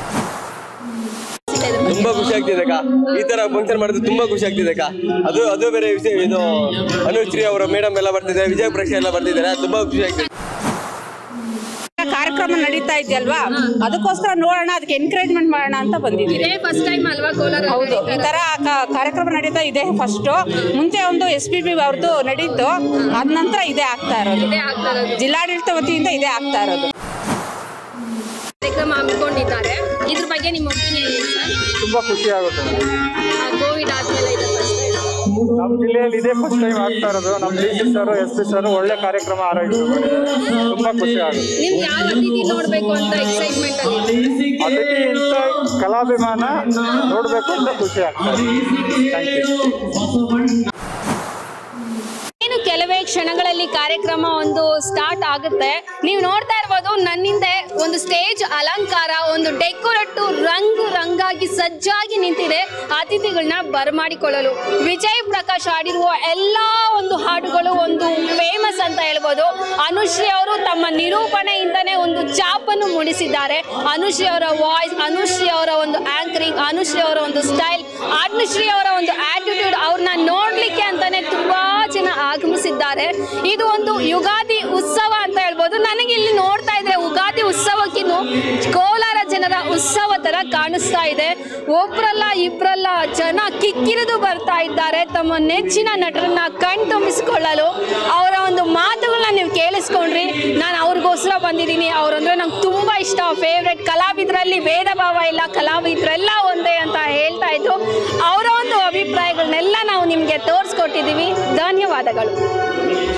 [SPEAKER 18] ತುಂಬಾ ಖುಷಿ ಆಗ್ತಿದೆ ಅಕ್ಕ ಈ ತರ ಫಂಕ್ಷನ್ ಮಾಡಿದ್ರೆ ತುಂಬಾ ಖುಷಿ ಆಗ್ತಿದೆ ಅಕ್ಕ ಅದು ಅದು ಬೇರೆ ವಿಷಯ ಇದು ಅನುಶ್ರೀ ಅವರ ಮೇಡಮ್ ಎಲ್ಲ ಬರ್ತಿದ್ದಾರೆ ವಿಜಯ ಪ್ರಕಾಶ್ ಎಲ್ಲ ಬರ್ತಿದ್ದಾರೆ ತುಂಬಾ ಖುಷಿ ಆಗ್ತಿದೆ
[SPEAKER 30] ಕಾರ್ಯಕ್ರಮ ನಡೀತಾ ಇದೆಯಲ್ವಾ ಅದಕ್ಕೋಸ್ಕರ ನೋಡೋಣ ಅದಕ್ಕೆ ಎನ್ಕರೇಜ್ಮೆಂಟ್ ಮಾಡೋಣ ಅಂತ ಬಂದಿದ್ದೀವಿ
[SPEAKER 1] ಇದೇ ಫಸ್ಟ್ ಟೈಮ್ ಅಲ್ವಾ ಕೋಲಾರ
[SPEAKER 30] ಹೌದು ಈ ತರ ಕ- ಕಾರ್ಯಕ್ರಮ ನಡೀತಾ ಇದೆ ಫಸ್ಟ್ ಮುಂಚೆ ಒಂದು ಎಸ್ ಪಿ ಬಿ ಅವ್ರದ್ದು ನಡೀತು ಅದ ನಂತರ ಇದೇ ಆಗ್ತಾ ಇರೋದು ಜಿಲ್ಲಾಡಳಿತ ವತಿಯಿಂದ ಇದೇ ಆಗ್ತಾ ಇರೋದು
[SPEAKER 1] ಕಾರ್ಯಕ್ರಮ ಹಮ್ಮಿಕೊಂಡಿದ್ದಾರೆ ಇದ್ರ ಬಗ್ಗೆ ನಿಮ್ಮ ಒಪಿನಿಯನ್ ಏನು ಸರ್
[SPEAKER 2] ತುಂಬಾ ಖುಷಿ ಆಗುತ್ತೆ
[SPEAKER 1] ಕೋವಿಡ್ ಆದ್ಮೇಲೆ ಇದೆ ಫಸ್ಟ್
[SPEAKER 2] ನಮ್ಮ ಜಿಲ್ಲೆಯಲ್ಲಿ ಇದೇ ಫಸ್ಟ್ ಟೈಮ್ ಆಗ್ತಾ ಇರೋದು ನಮ್ಮ D C sir S P sir ಒಳ್ಳೆ ಕಾರ್ಯಕ್ರಮ ಆರೋಗ್ಯ ತುಂಬಾ ಖುಷಿ ಆಗುತ್ತೆ
[SPEAKER 1] ನಿಮ್ಗೆ ಯಾವ ಅತಿಥಿ ನೋಡ್ಬೇಕು ಅಂತ ಎಕ್ಸೈಟ್ಮೆಂಟ್ ಅಲ್ಲಿ
[SPEAKER 2] ಅದಕ್ಕೆ ಇಂಥ ಕಲಾಭಿಮಾನ ನೋಡ್ಬೇಕು ಅಂತ ಖುಷಿ ಆಗ್ತದೆ ಥ್ಯಾಂಕ್ ಯು
[SPEAKER 1] ಏನು ಕೆಲವೇ ಕ್ಷಣಗಳಲ್ಲಿ ಕಾರ್ಯಕ್ರಮ ಒಂದು ಸ್ಟಾರ್ಟ್ ಆಗುತ್ತೆ ನೀವು ನೋಡ್ತಾ ಇರ್ಬೋದು ನನ್ನಿಂದೆ ಒಂದು ಸ್ಟೇಜ್ ಅಲಂಕಾರ ಒಂದು ಡೆಕೋರೇಟ್ ರಂಗು ರಂಗಾಗಿ ಸಜ್ಜಾಗಿ ನಿಂತಿದೆ ಅತಿಥಿಗಳನ್ನ ಬರಮಾಡಿಕೊಳ್ಳಲು ವಿಜಯ್ ಪ್ರಕಾಶ್ ಹಾಡಿರುವ ಎಲ್ಲಾ ಒಂದು ಹಾಡುಗಳು ಒಂದು ಫೇಮಸ್ ಅಂತ ಹೇಳ್ಬೋದು ಅನುಶ್ರೀ ಅವರು ತಮ್ಮ ನಿರೂಪಣೆಯಿಂದನೇ ಒಂದು ಚಾಪನ್ನು ಮೂಡಿಸಿದ್ದಾರೆ ಅನುಶ್ರೀ ಅವರ ವಾಯ್ಸ್ ಅನುಶ್ರೀ ಅವರ ಒಂದು ಆಂಕರಿಂಗ್ ಅನುಶ್ರೀ ಅವರ ಒಂದು ಸ್ಟೈಲ್ ಅನುಶ್ರೀ ಅವರ ಒಂದು ಆಟಿಟ್ಯೂಡ್ ಅವ್ರನ್ನ ನೋಡ್ಲಿಕ್ಕೆ ಅಂತಾನೆ ತುಂಬಾ ಜನ ಆಗಮಿಸಿದ್ದಾರೆ ಇದು ಒಂದು ಯುಗಾದಿ ಉತ್ಸವ ಅಂತ ಹೇಳ್ಬೋದು ನನಗೆ ಇಲ್ಲಿ ನೋಡ್ತಾ ಇದ್ರೆ ಉಗಾದಿ ಉತ್ಸವಕ್ಕಿನ್ನು ಕೋಲಾರ ಜನರ ಉತ್ಸವ ತರ ಕಾಣಿಸ್ತಾ ಇದೆ ಒಬ್ರಲ್ಲ ಇಬ್ರಲ್ಲ ಜನ ಕಿಕ್ಕಿರಿದು ಬರ್ತಾ ಇದ್ದಾರೆ ತಮ್ಮ ನೆಚ್ಚಿನ ನಟರನ್ನ ಕಣ್ತುಂಬಿಸಿಕೊಳ್ಳಲು ಅವರ ಒಂದು ಮಾತುಗಳನ್ನ ನೀವು ಕೇಳಿಸ್ಕೊಂಡ್ರಿ ನಾನು ಅವ್ರಿಗೋಸ್ಕರ ಬಂದಿದ್ದೀನಿ ಅವ್ರಂದ್ರೆ ನಂಗೆ ತುಂಬಾ ಇಷ್ಟ ಫೇವ್ರೆಟ್ ಕಲಾವಿದರಲ್ಲಿ ಭೇದ ಭಾವ ಇಲ್ಲ ಕಲಾವಿದರೆಲ್ಲ ಒಂದೇ ಅಂತ ಹೇಳ್ತಾ ಇದ್ರು ಅವರ ಒಂದು ಅಭಿಪ್ರಾಯಗಳನ್ನೆಲ್ಲ ನಾವು ನಿಮಗೆ ತೋರಿಸ್ಕೊಟ್ಟಿದ್ದೀವಿ ಧನ್ಯವಾದಗಳು